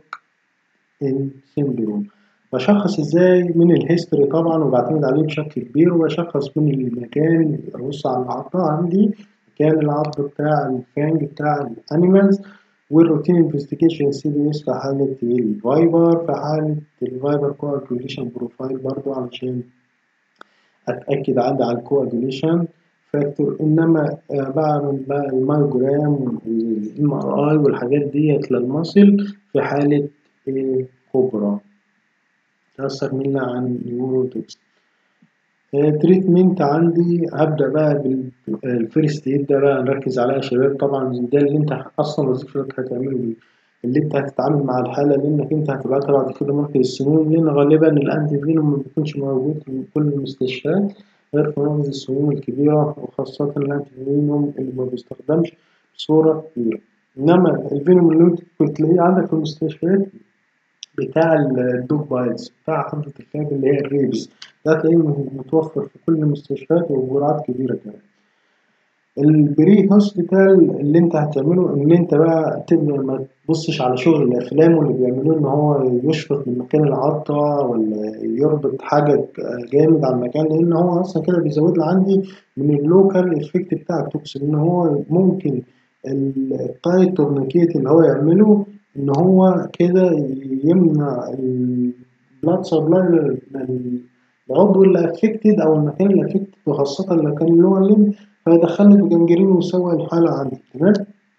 Speaker 1: ان سندروم بشخص ازاي من الهيستوري طبعا وبعتمد عليه بشكل كبير وبشخص من المكان ابص على العضة عندي مكان العض بتاع الفانج بتاع الانيمالز والروتين انفستيجيشن سي بي اس في حالة الفايبر في حالة الفايبر كواجوليشن بروفايل برضو علشان اتاكد عندي على الكواجوليشن فاكتور انما بعمل بقى المايوجرام والام ار اي والحاجات ديت للمصل في حاله كوبرا تأثر منا عن نيوروتوكسين تريتمنت عندي هبدأ بقى بالفيرست ايد ده بقى نركز عليها يا شباب طبعا ده اللي انت اصلا وظيفتك هتعمله بيه اللي انت هتتعامل مع الحالة لانك انت هتبعتها بعد كده مركز السموم لان غالبا الانتي فينوم ما بيكونش موجود في كل المستشفيات غير في مركز السموم الكبيرة وخاصة الانتي فينوم اللي ما بيستخدمش بصورة كبيرة انما الفينوم اللي انت كنت تلاقيه عندك في المستشفيات بتاع الدوج بايلز بتاع حمضة الكلاب اللي هي الريبس ده تلاقيه متوفر في كل المستشفيات وبجرعات كبيرة كمان البري هوسبيتال اللي انت هتعمله ان انت بقى تبدا ما تبصش على شغل الافلام واللي بيعملوه ان هو يشفط من مكان العضة ولا يربط حاجة جامد على المكان لان هو اصلا كده بيزود لي عندي من اللوكال افكت بتاع التوكسين ان هو ممكن التايت تورنيكيت اللي هو يعمله ان هو كده يمنع البلاد سبلاي العضو اللي افكتد او المكان اللي افكتد وخاصة لو كان اللور ليم فيدخلني في جنجرين ويسوي الحالة عندي تمام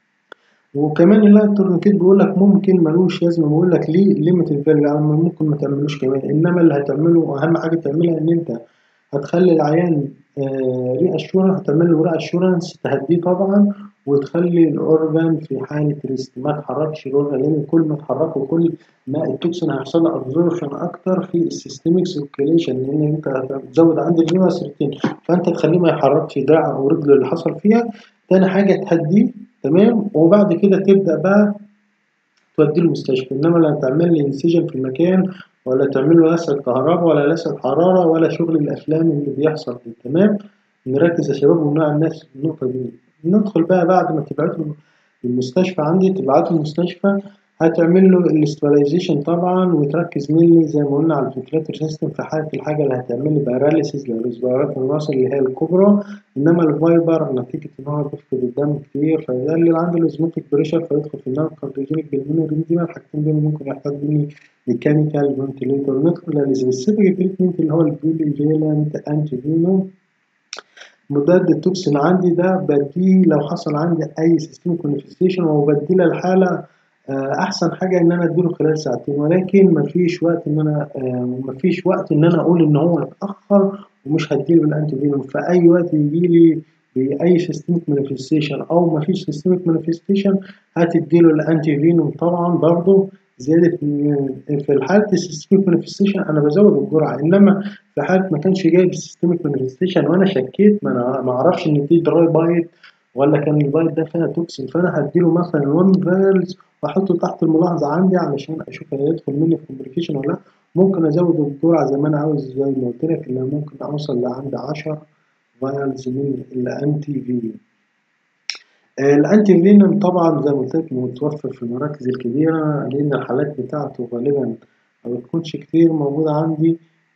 Speaker 1: وكمان اللايت تورنيكيت بيقول لك ممكن ملوش لازمة بيقول لك ليه ليميتد فاليو يعني ممكن ما تعملوش كمان انما اللي هتعمله اهم حاجة تعملها ان انت هتخلي العيان ري اشورنس هتعمل له ري اشورنس تهديه طبعا وتخلي الاورجان في حاله ريست ما تحركش الاورجان لان كل ما تحركه كل ما التوكسين هيحصل له ابزوربشن اكتر في السيستميك سيركيليشن لان انت هتزود عند الفينوس ريتين فانت تخليه ما يحركش دراعه او رجله اللي حصل فيها تاني حاجه تهديه تمام وبعد كده تبدا بقى توديه المستشفى انما لا تعمل لي انسجن في المكان ولا تعمل له لسعة كهرباء ولا لسعة حرارة ولا شغل الأفلام اللي بيحصل دي تمام نركز يا شباب ونوع الناس في النقطة دي ندخل بقى بعد ما تبعته المستشفى عندي تبعته المستشفى هتعمل له الاستابلايزيشن طبعا وتركز مني زي ما قلنا على الفنتلاتور سيستم في حالة الحاجة اللي هتعمل لي باراليسيس للريسبيرات الناصر اللي هي الكبرى انما الفايبر نتيجة ان هو بيفقد الدم كتير فيقلل عنده الازموتيك بريشر فيدخل في النار كارديوجينيك بالمونورين دي الحاجتين دول ممكن يحتاج مني ميكانيكال فنتليتور ندخل للسبيسيفيك تريتمنت اللي هو البيولي فيلانت انتي فينو مضاد التوكسين عندي ده بديه لو حصل عندي اي سيستميك مانيفستيشن وبديله الحاله احسن حاجه ان انا اديله خلال ساعتين ولكن مفيش وقت ان انا مفيش وقت ان انا اقول ان هو اتاخر ومش هديله الانتي فينوم في اي وقت يجي لي باي سيستميك مانيفستيشن او مفيش سيستميك مانيفستيشن هتديله الانتي فينوم طبعا برضه زيادة في حالة السيستميك مانيفستيشن أنا بزود الجرعة إنما في حالة ما كانش جايب السيستميك مانيفستيشن وأنا شكيت ما أنا ما أعرفش إن دي دراي بايت ولا كان البايت ده فيها توكسين فأنا هديله مثلا 1 فيرلز وأحطه تحت الملاحظة عندي علشان أشوف هيدخل مني في كومبليكيشن ولا لأ ممكن أزود الجرعة زي ما أنا عاوز زي ما قلت لك اللي ممكن أوصل لعند 10 فيرلز من الأنتي في الانتي فينوم طبعا زي ما قلت لك متوفر في المراكز الكبيرة لأن الحالات بتاعته غالبا ما بتكونش كتير موجودة عندي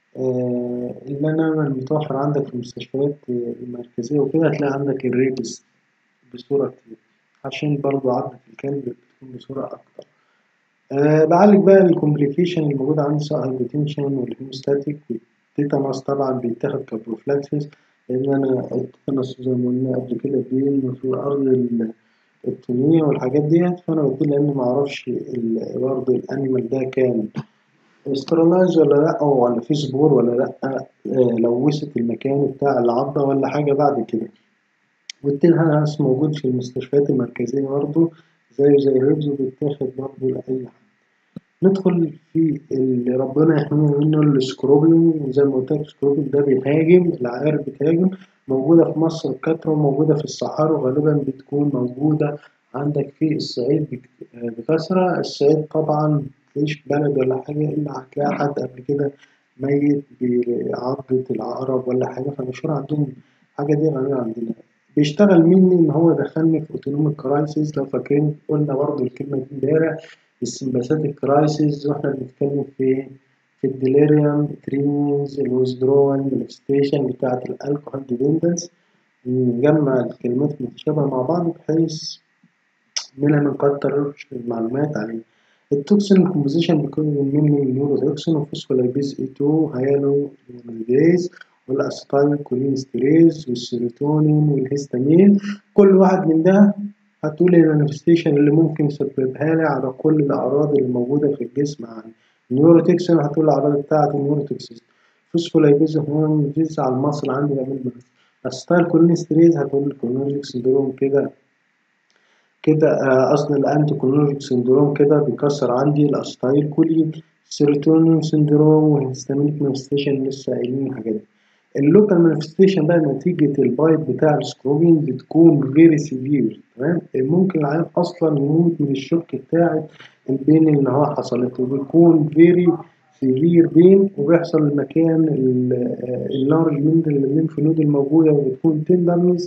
Speaker 1: اللي أنا المتوفر عندك في المستشفيات المركزية وكده هتلاقي عندك الريبس بصورة كتير عشان برضو عضة الكلب بتكون بصورة أكتر أه بعالج بقى الكومبليكيشن الموجودة عندي سواء الهيبوتنشن والهيموستاتيك والتيتانوس طبعا بيتاخد كبروفلاكسس لأن أنا التيتانوس زي ما قلنا قبل كده بينمو في الأرض الطينية والحاجات ديت فأنا بديه لأن معرفش برضه الأنيمال ده كان استرلايز ولا لأ ولا في صبور ولا لأ لوثت المكان بتاع العضة ولا حاجة بعد كده والتيتانوس موجود في المستشفيات المركزية برضه زيه زي الريبز وبيتاخد برضه لأي حد ندخل في اللي ربنا يحمينا منه السكروبيوم زي ما قلت لك السكروبيوم ده بيهاجم العقارب بتهاجم موجودة في مصر بكثرة وموجودة في الصحراء وغالبا بتكون موجودة عندك في الصعيد بكثرة الصعيد طبعا مفيش بلد ولا حاجة إلا هتلاقي حد قبل كده ميت بعضة العقرب ولا حاجة فمشهور عندهم حاجة دي غالبا عندنا بيشتغل مني إن هو دخلني في أوتونوميك كرايسيس لو فاكرين قلنا برضه الكلمة دي امبارح السمباثيك كرايسيس واحنا بنتكلم في في الديليريوم تريمز الويزدرول مانيفستيشن بتاعة الالكوهول ديبندنس نجمع الكلمات المتشابهة مع بعض بحيث إننا ما نكترش المعلومات عليه التوكسين كومبوزيشن بيكون من النيوروتوكسين وفوسفولايبيز اي 2 هيالو ليمونيديز والاسيتايل كولينستريز والسيروتونين والهستامين كل واحد من ده هتقول المانيفستيشن اللي ممكن يسببها لي على كل الأعراض اللي موجودة في الجسم عندي النيوروتكسين هتقول الأعراض بتاعة النيوروتكسين فوسفولايبيز هرمونز على المصل عندي بيعمل الستايل كولينستريز هتقول الكولينرجيك سندروم كده كده أصل الأنتي كولينرجيك سندروم كده بيكسر عندي الأستايل كولين السيروتونين سندروم والهستامينيك مانيفستيشن لسه قايلين الحاجات دي اللوكال مانيفستيشن بقى نتيجة البايت بتاع السكروبين بتكون فيري سيفير تمام ممكن العيان أصلا يموت من الشوك بتاع البين اللي هو حصلت له بيكون فيري سيفير بين وبيحصل المكان اللارج من الليمف نود الموجودة وبتكون تندرنس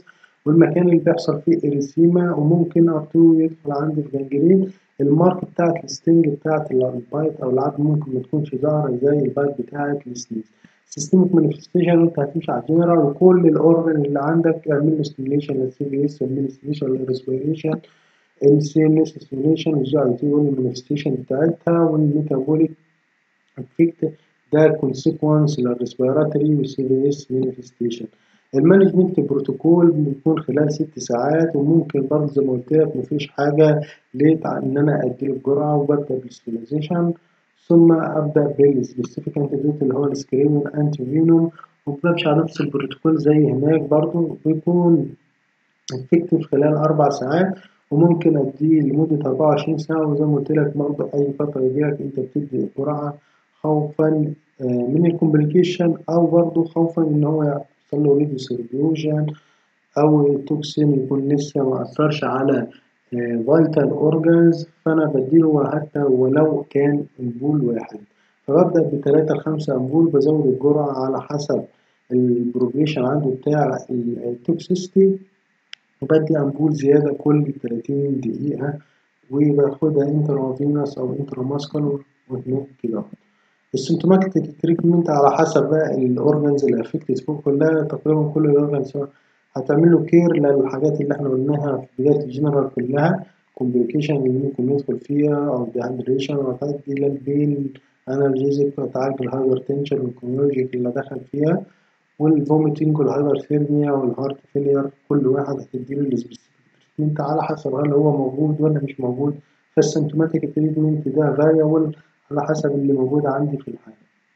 Speaker 1: والمكان اللي بيحصل فيه إريسيما وممكن أرتو يدخل عندي في جنجرين المارك بتاعت الستنج بتاعت البايت أو العظم ممكن ما تكونش ظاهرة زي البايت بتاعت السنيز سيستمك مانيفستيشن انت هتمشي على الجنرال وكل الاورجن اللي عندك اعمل له ستيميليشن للسي بي اس اعمل له ستيميليشن للريسبيريشن السي ان اس ستيميليشن والجي اي تي والمانيفستيشن بتاعتها والميتابوليك افكت ده كونسيكونس للريسبيراتوري والسي بي اس مانيفستيشن المانجمنت بروتوكول بيكون خلال ست ساعات وممكن برضه زي ما قلت لك مفيش حاجة ليت ان انا اديله الجرعة وببدأ بالستيلايزيشن ثم ابدا بالسبيسيفيك انتيدوت اللي هو السكرين انتي فينوم وبمشي على نفس البروتوكول زي هناك برضو بيكون افكتيف خلال اربع ساعات وممكن اديه لمدة 24 ساعة وزي ما قلت لك برضه أي فترة يجيلك أنت بتدي جرعة خوفا من الكومبليكيشن أو برضه خوفا إن هو يحصل له ريديستريبيوشن أو التوكسين يكون لسه ما أثرش على فيتال اورجانز فانا بديله حتى ولو كان امبول واحد فببدا بتلاتة لخمسة امبول بزود الجرعة على حسب البروجريشن عنده بتاع التوكسيستي وبدي امبول زيادة كل تلاتين دقيقة وباخدها انترافينوس او انتراماسكال وهناك كده السيمتوماتيك تريتمنت على حسب بقى الاورجانز اللي افكتد فوق كلها تقريبا كل الاورجانز هتعمل له كير للحاجات اللي احنا قلناها في بداية الجنرال كلها كومبليكيشن اللي ممكن ندخل فيها أو ديهايدريشن وتؤدي للبين أنالجيزك وتعالج الهايبر تنشن والكونولوجيك اللي دخل فيها والفوميتنج والهايبرثيرميا والهارت فيلير كل واحد هتديله السبيسيفيك على حسب هل هو موجود ولا مش موجود فالسيمتوماتيك تريتمنت ده فاريبل على حسب اللي موجود عندي في الحالة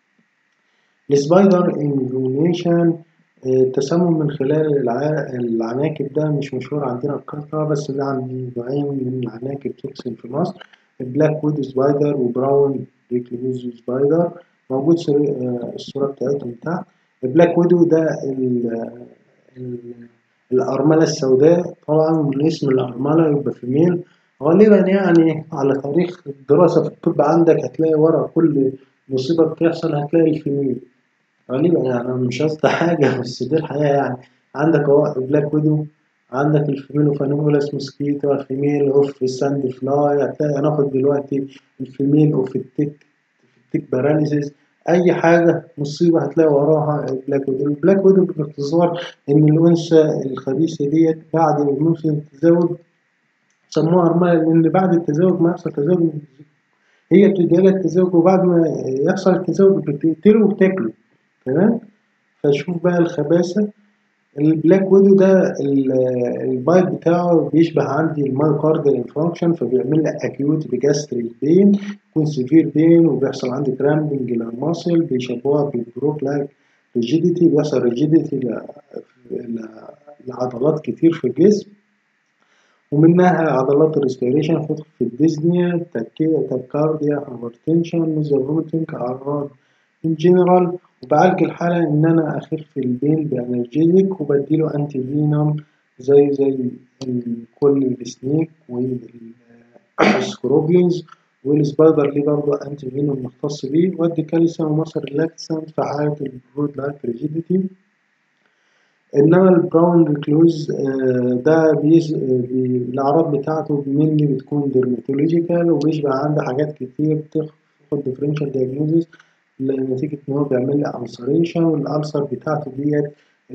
Speaker 1: السبايدر انفيونيشن التسمم من خلال العناكب ده مش مشهور عندنا بكثرة بس ده عندي نوعين من العناكب توكسين في مصر البلاك ويد سبايدر وبراون ريكلوز سبايدر موجود الصورة بتاعتهم تحت البلاك ويدو ده ال ال الأرملة السوداء طبعا من اسم الأرملة يبقى في ميل غالبا يعني على تاريخ الدراسة في الطب عندك هتلاقي ورا كل مصيبة بتحصل هتلاقي الفيميل غالبا يعني أنا مش قصدي حاجة بس دي الحقيقة يعني عندك أهو بلاك ويدو عندك الفيميلوفانولاس موسكيتو الفيميل اوف الساند فلاي هتلاقي هناخد دلوقتي الفيميل اوف التيك التيك باراليسيس أي حاجة مصيبة هتلاقي وراها البلاك ويدو البلاك ويدو باختصار إن الأنثى الخبيثة ديت بعد موسم التزاوج سموها أرملة لأن بعد التزاوج ما يحصل تزاوج هي بتدي لها التزاوج وبعد ما يحصل التزاوج بتقتله وبتاكله تمام فشوف بقى الخباثة البلاك ويدو ده البايت بتاعه بيشبه عندي المايوكارديال انفانكشن فبيعمل لك اكيوت بجاستريك بين يكون سيفير بين وبيحصل عندي كرامبنج للماسل بيشبهوها بالبروك لايك ريجيديتي بيحصل ريجيديتي لعضلات كتير في الجسم ومنها عضلات الريسبيريشن تدخل في الديزنيا تاكارديا هايبرتنشن نزل فوميتنج أعراض ان جنرال وبعالج الحالة إن أنا أخف البين بأنرجيزك وبديله أنتي فينوم زي زي كل السنيك والسكروبيونز والسبايدر ليه برضه أنتي فينوم مختص بيه وأدي كالسيوم ومصر ريلاكسنت في حالة البرود لايك ريجيديتي إنما البراون ريكلوز ده بيز الأعراض بتاعته مني بتكون ديرماتولوجيكال وبيشبه عندي حاجات كتير بتاخد ديفرنشال دياجنوزيس نتيجة إن هو بيعمل لي ألسريشن والألسر بتاعته ديت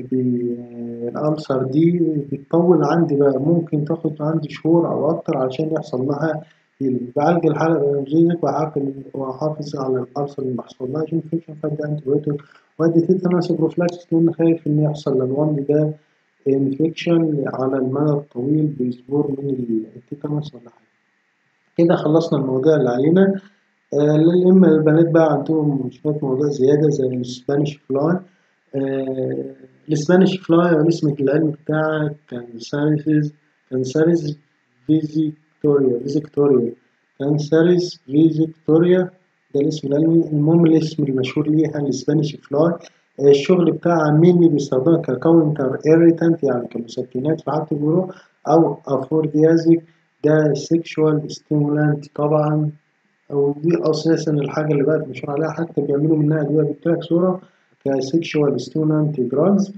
Speaker 1: الألسر دي بتطول عندي بقى ممكن تاخد عندي شهور أو أكتر عشان يحصل لها هيلينج بعالج الحالة بأنرجيزك وأحافظ على الألسر اللي محصلهاش انفكشن فأدي أنتيبيوتيك وأدي تيتانوس بروفلاكسس لأن خايف إن يحصل للوند ده انفكشن على المدى الطويل بأسبوع من التيتانوس ولا حاجة كده خلصنا المواضيع اللي علينا آه إما البنات بقى عندهم شوية مواضيع زيادة زي السبانيش فلاي آه السبانيش فلاي الاسم العلمي بتاعها كانساريز كانساريز فيزيكتوريا فيزيكتوريا كانساريز فيزيكتوريا ده الاسم العلمي المهم الاسم المشهور ليها السبانيش فلاي آه الشغل بتاعها مينلي بيستخدمها ككاونتر ايريتانت يعني كمسكنات في حالة الجروح أو أفورديازيك ده سيكشوال ستيمولانت طبعا ودي اساسا الحاجه اللي بقت مشهور عليها حتى بيعملوا منها ادويه جبت لك صوره كسيكشوال ستيمولانت دراجز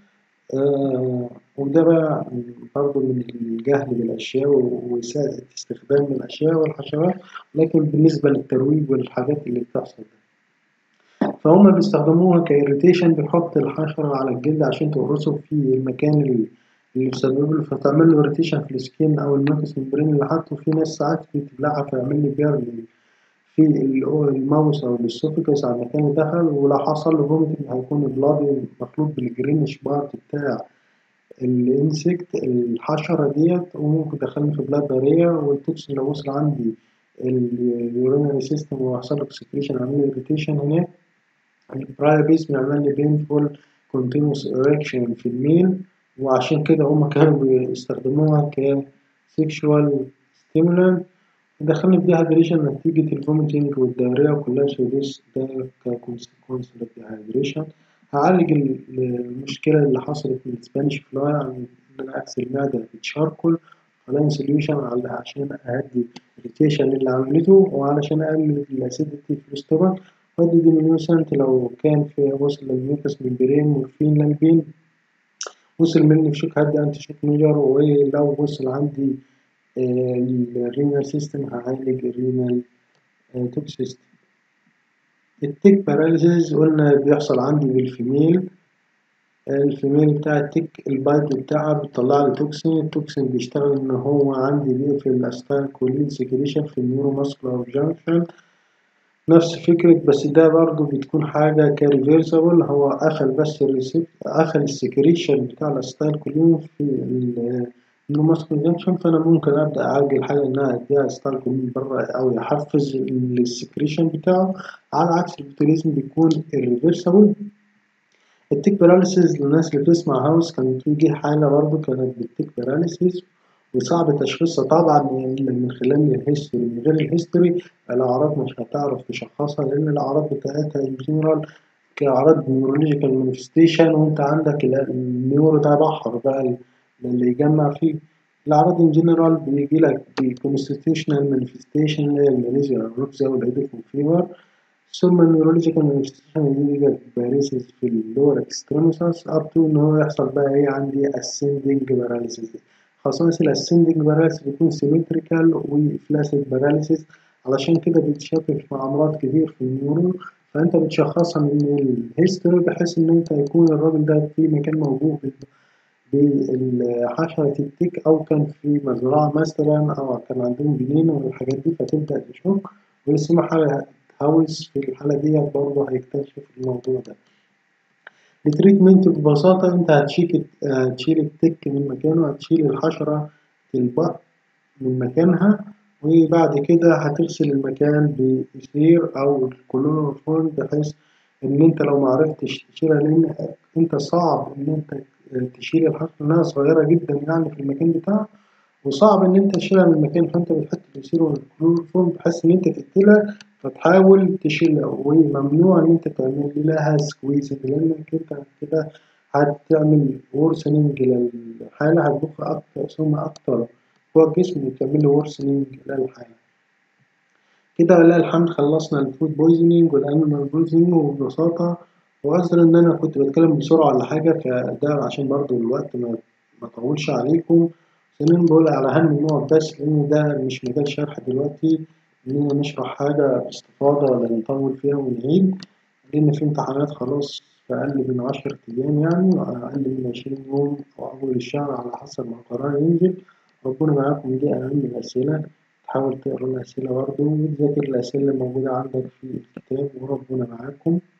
Speaker 1: آه وده بقى برضه من الجهل بالأشياء وإساءة استخدام الأشياء والحشرات لكن بالنسبة للترويج والحاجات اللي بتحصل ده فهم بيستخدموها كإيريتيشن بيحط الحشرة على الجلد عشان تقرصه في المكان اللي اللي بسبب له فتعمل له إيريتيشن في السكين أو الميوكس ممبرين اللي حاطه في ناس ساعات بتبلعها فيعمل لي بيرلي في الماوس أو الإسوفيجاس على المكان اللي دخل ولو حصل له فوميتنج هيكون بلادي مخلوط بالجرينش بارت بتاع الانسكت الحشرة ديت وممكن تدخلني في بلاد دارية والتوكسين لو وصل عندي اليورينري سيستم وحصل له اكسكريشن عمل لي اريتيشن هناك البرايبيزم يعمل لي بينفول كونتينوس اريكشن في الميل وعشان كده هما كانوا بيستخدموها كسيكشوال ستيمولانت دخلني في ديهايدريشن نتيجة الفوميتنج والدايريا وكلها سوديس ده كونسيكونس للديهايدريشن هعالج المشكلة اللي حصلت من السبانيش فلاي عن إن أنا أغسل المعدة بتشاركول خلايا سوليوشن عشان أهدي الريتيشن اللي عملته وعلشان أقلل الأسيديتي في الاستومك وأدي ديمينيوسنت لو كان في وصل للميوكس ممبرين مورفين لالبين وصل مني في شوك هدي أنتي شوك ميجر ولو وصل عندي الرينال سيستم هعالج الرينال توكسيستي التيك باراليسيس قلنا بيحصل عندي بالفيميل الفيميل بتاع التيك البايض بتاعها بتطلع لي توكسين التوكسين بيشتغل ان هو عندي بيقفل الاستايل كولين سكريشن في النيورو ماسكولار جانكشن نفس فكرة بس ده برضو بتكون حاجة كريفيرسبل هو قفل بس الريسيبت قفل السكريشن بتاع الاستايل كولين في النيوروماسكولار جانكشن فأنا ممكن أبدأ أعالج الحاجة إنها أديها ستايل كولين برا أو يحفز السكريشن بتاعه على عكس البوتوليزم بيكون irreversible التيك باراليسيس للناس اللي بتسمع هاوس كانت تيجي حالة برضه كانت بالتيك باراليسيس وصعب تشخيصها طبعا من خلال الهيستوري من غير الهيستوري الأعراض مش هتعرف تشخصها لأن الأعراض بتاعتها ان جنرال كأعراض نيورولوجيكال مانيفستيشن وأنت عندك النيورو ده بحر بقى اللي يجمع فيه الأعراض ان جنرال بيجي لك بكونستيتيوشنال مانيفستيشن اللي هي الماليزيا الركزة والهيدك والفيبر ثم النيورولوجيكال مانيفستيشن دي باريسيس في اللور اكستريموسس اب تو ان هو يحصل بقى ايه عندي اسندنج باراليسيس خصائص الاسندنج باراليسيس بيكون سيمتريكال وفلاسيد باراليسيس علشان كده بيتشابك مع امراض كتير في النيورو فانت بتشخصها من الهيستوري بحيث ان انت يكون الراجل ده في مكان موجود بحشرة التيك أو كان في مزرعة مثلا أو كان عندهم جنينة والحاجات دي فتبدأ تشك ولسه حالة هاوس في الحالة دي برضه هيكتشف الموضوع ده التريتمنت ببساطة أنت هتشيل هتشيل التك من مكانه هتشيل الحشرة البق من مكانها وبعد كده هتغسل المكان بإثير أو الكلوروفورم بحيث إن أنت لو معرفتش تشيلها لأن أنت صعب إن أنت تشيل الحشرة إنها صغيرة جدا يعني في المكان بتاعها وصعب إن أنت تشيلها من المكان فأنت بتحط الإثير والكلوروفورم بحيث إن أنت تقتلها فتحاول تشيلها وممنوع إن أنت تعمل لها سكويزنج لأنك أنت كده هتعمل ورسننج للحالة هتضخ أكتر ثم أكتر جوه الجسم وتعمل له ورسننج للحالة كده ولله الحمد خلصنا الفود بويزنينج والأنيمال بويزنينج وببساطة وأعذر إن أنا كنت بتكلم بسرعة ولا حاجة فده عشان برضو الوقت ما ما طولش عليكم ثانيا بقول على أهم النقط بس لأن ده مش مجال شرح دلوقتي إننا نشرح حاجة باستفاضة ولا نطول فيها ونعيد لأن في امتحانات خلاص في أقل من عشرة أيام يعني وأقل من عشرين يوم أو أول الشهر على حسب ما القرار ينزل ربنا معاكم دي أهم الأسئلة تحاول تقرا الأسئلة برضه وتذاكر الأسئلة اللي موجودة عندك في الكتاب وربنا معاكم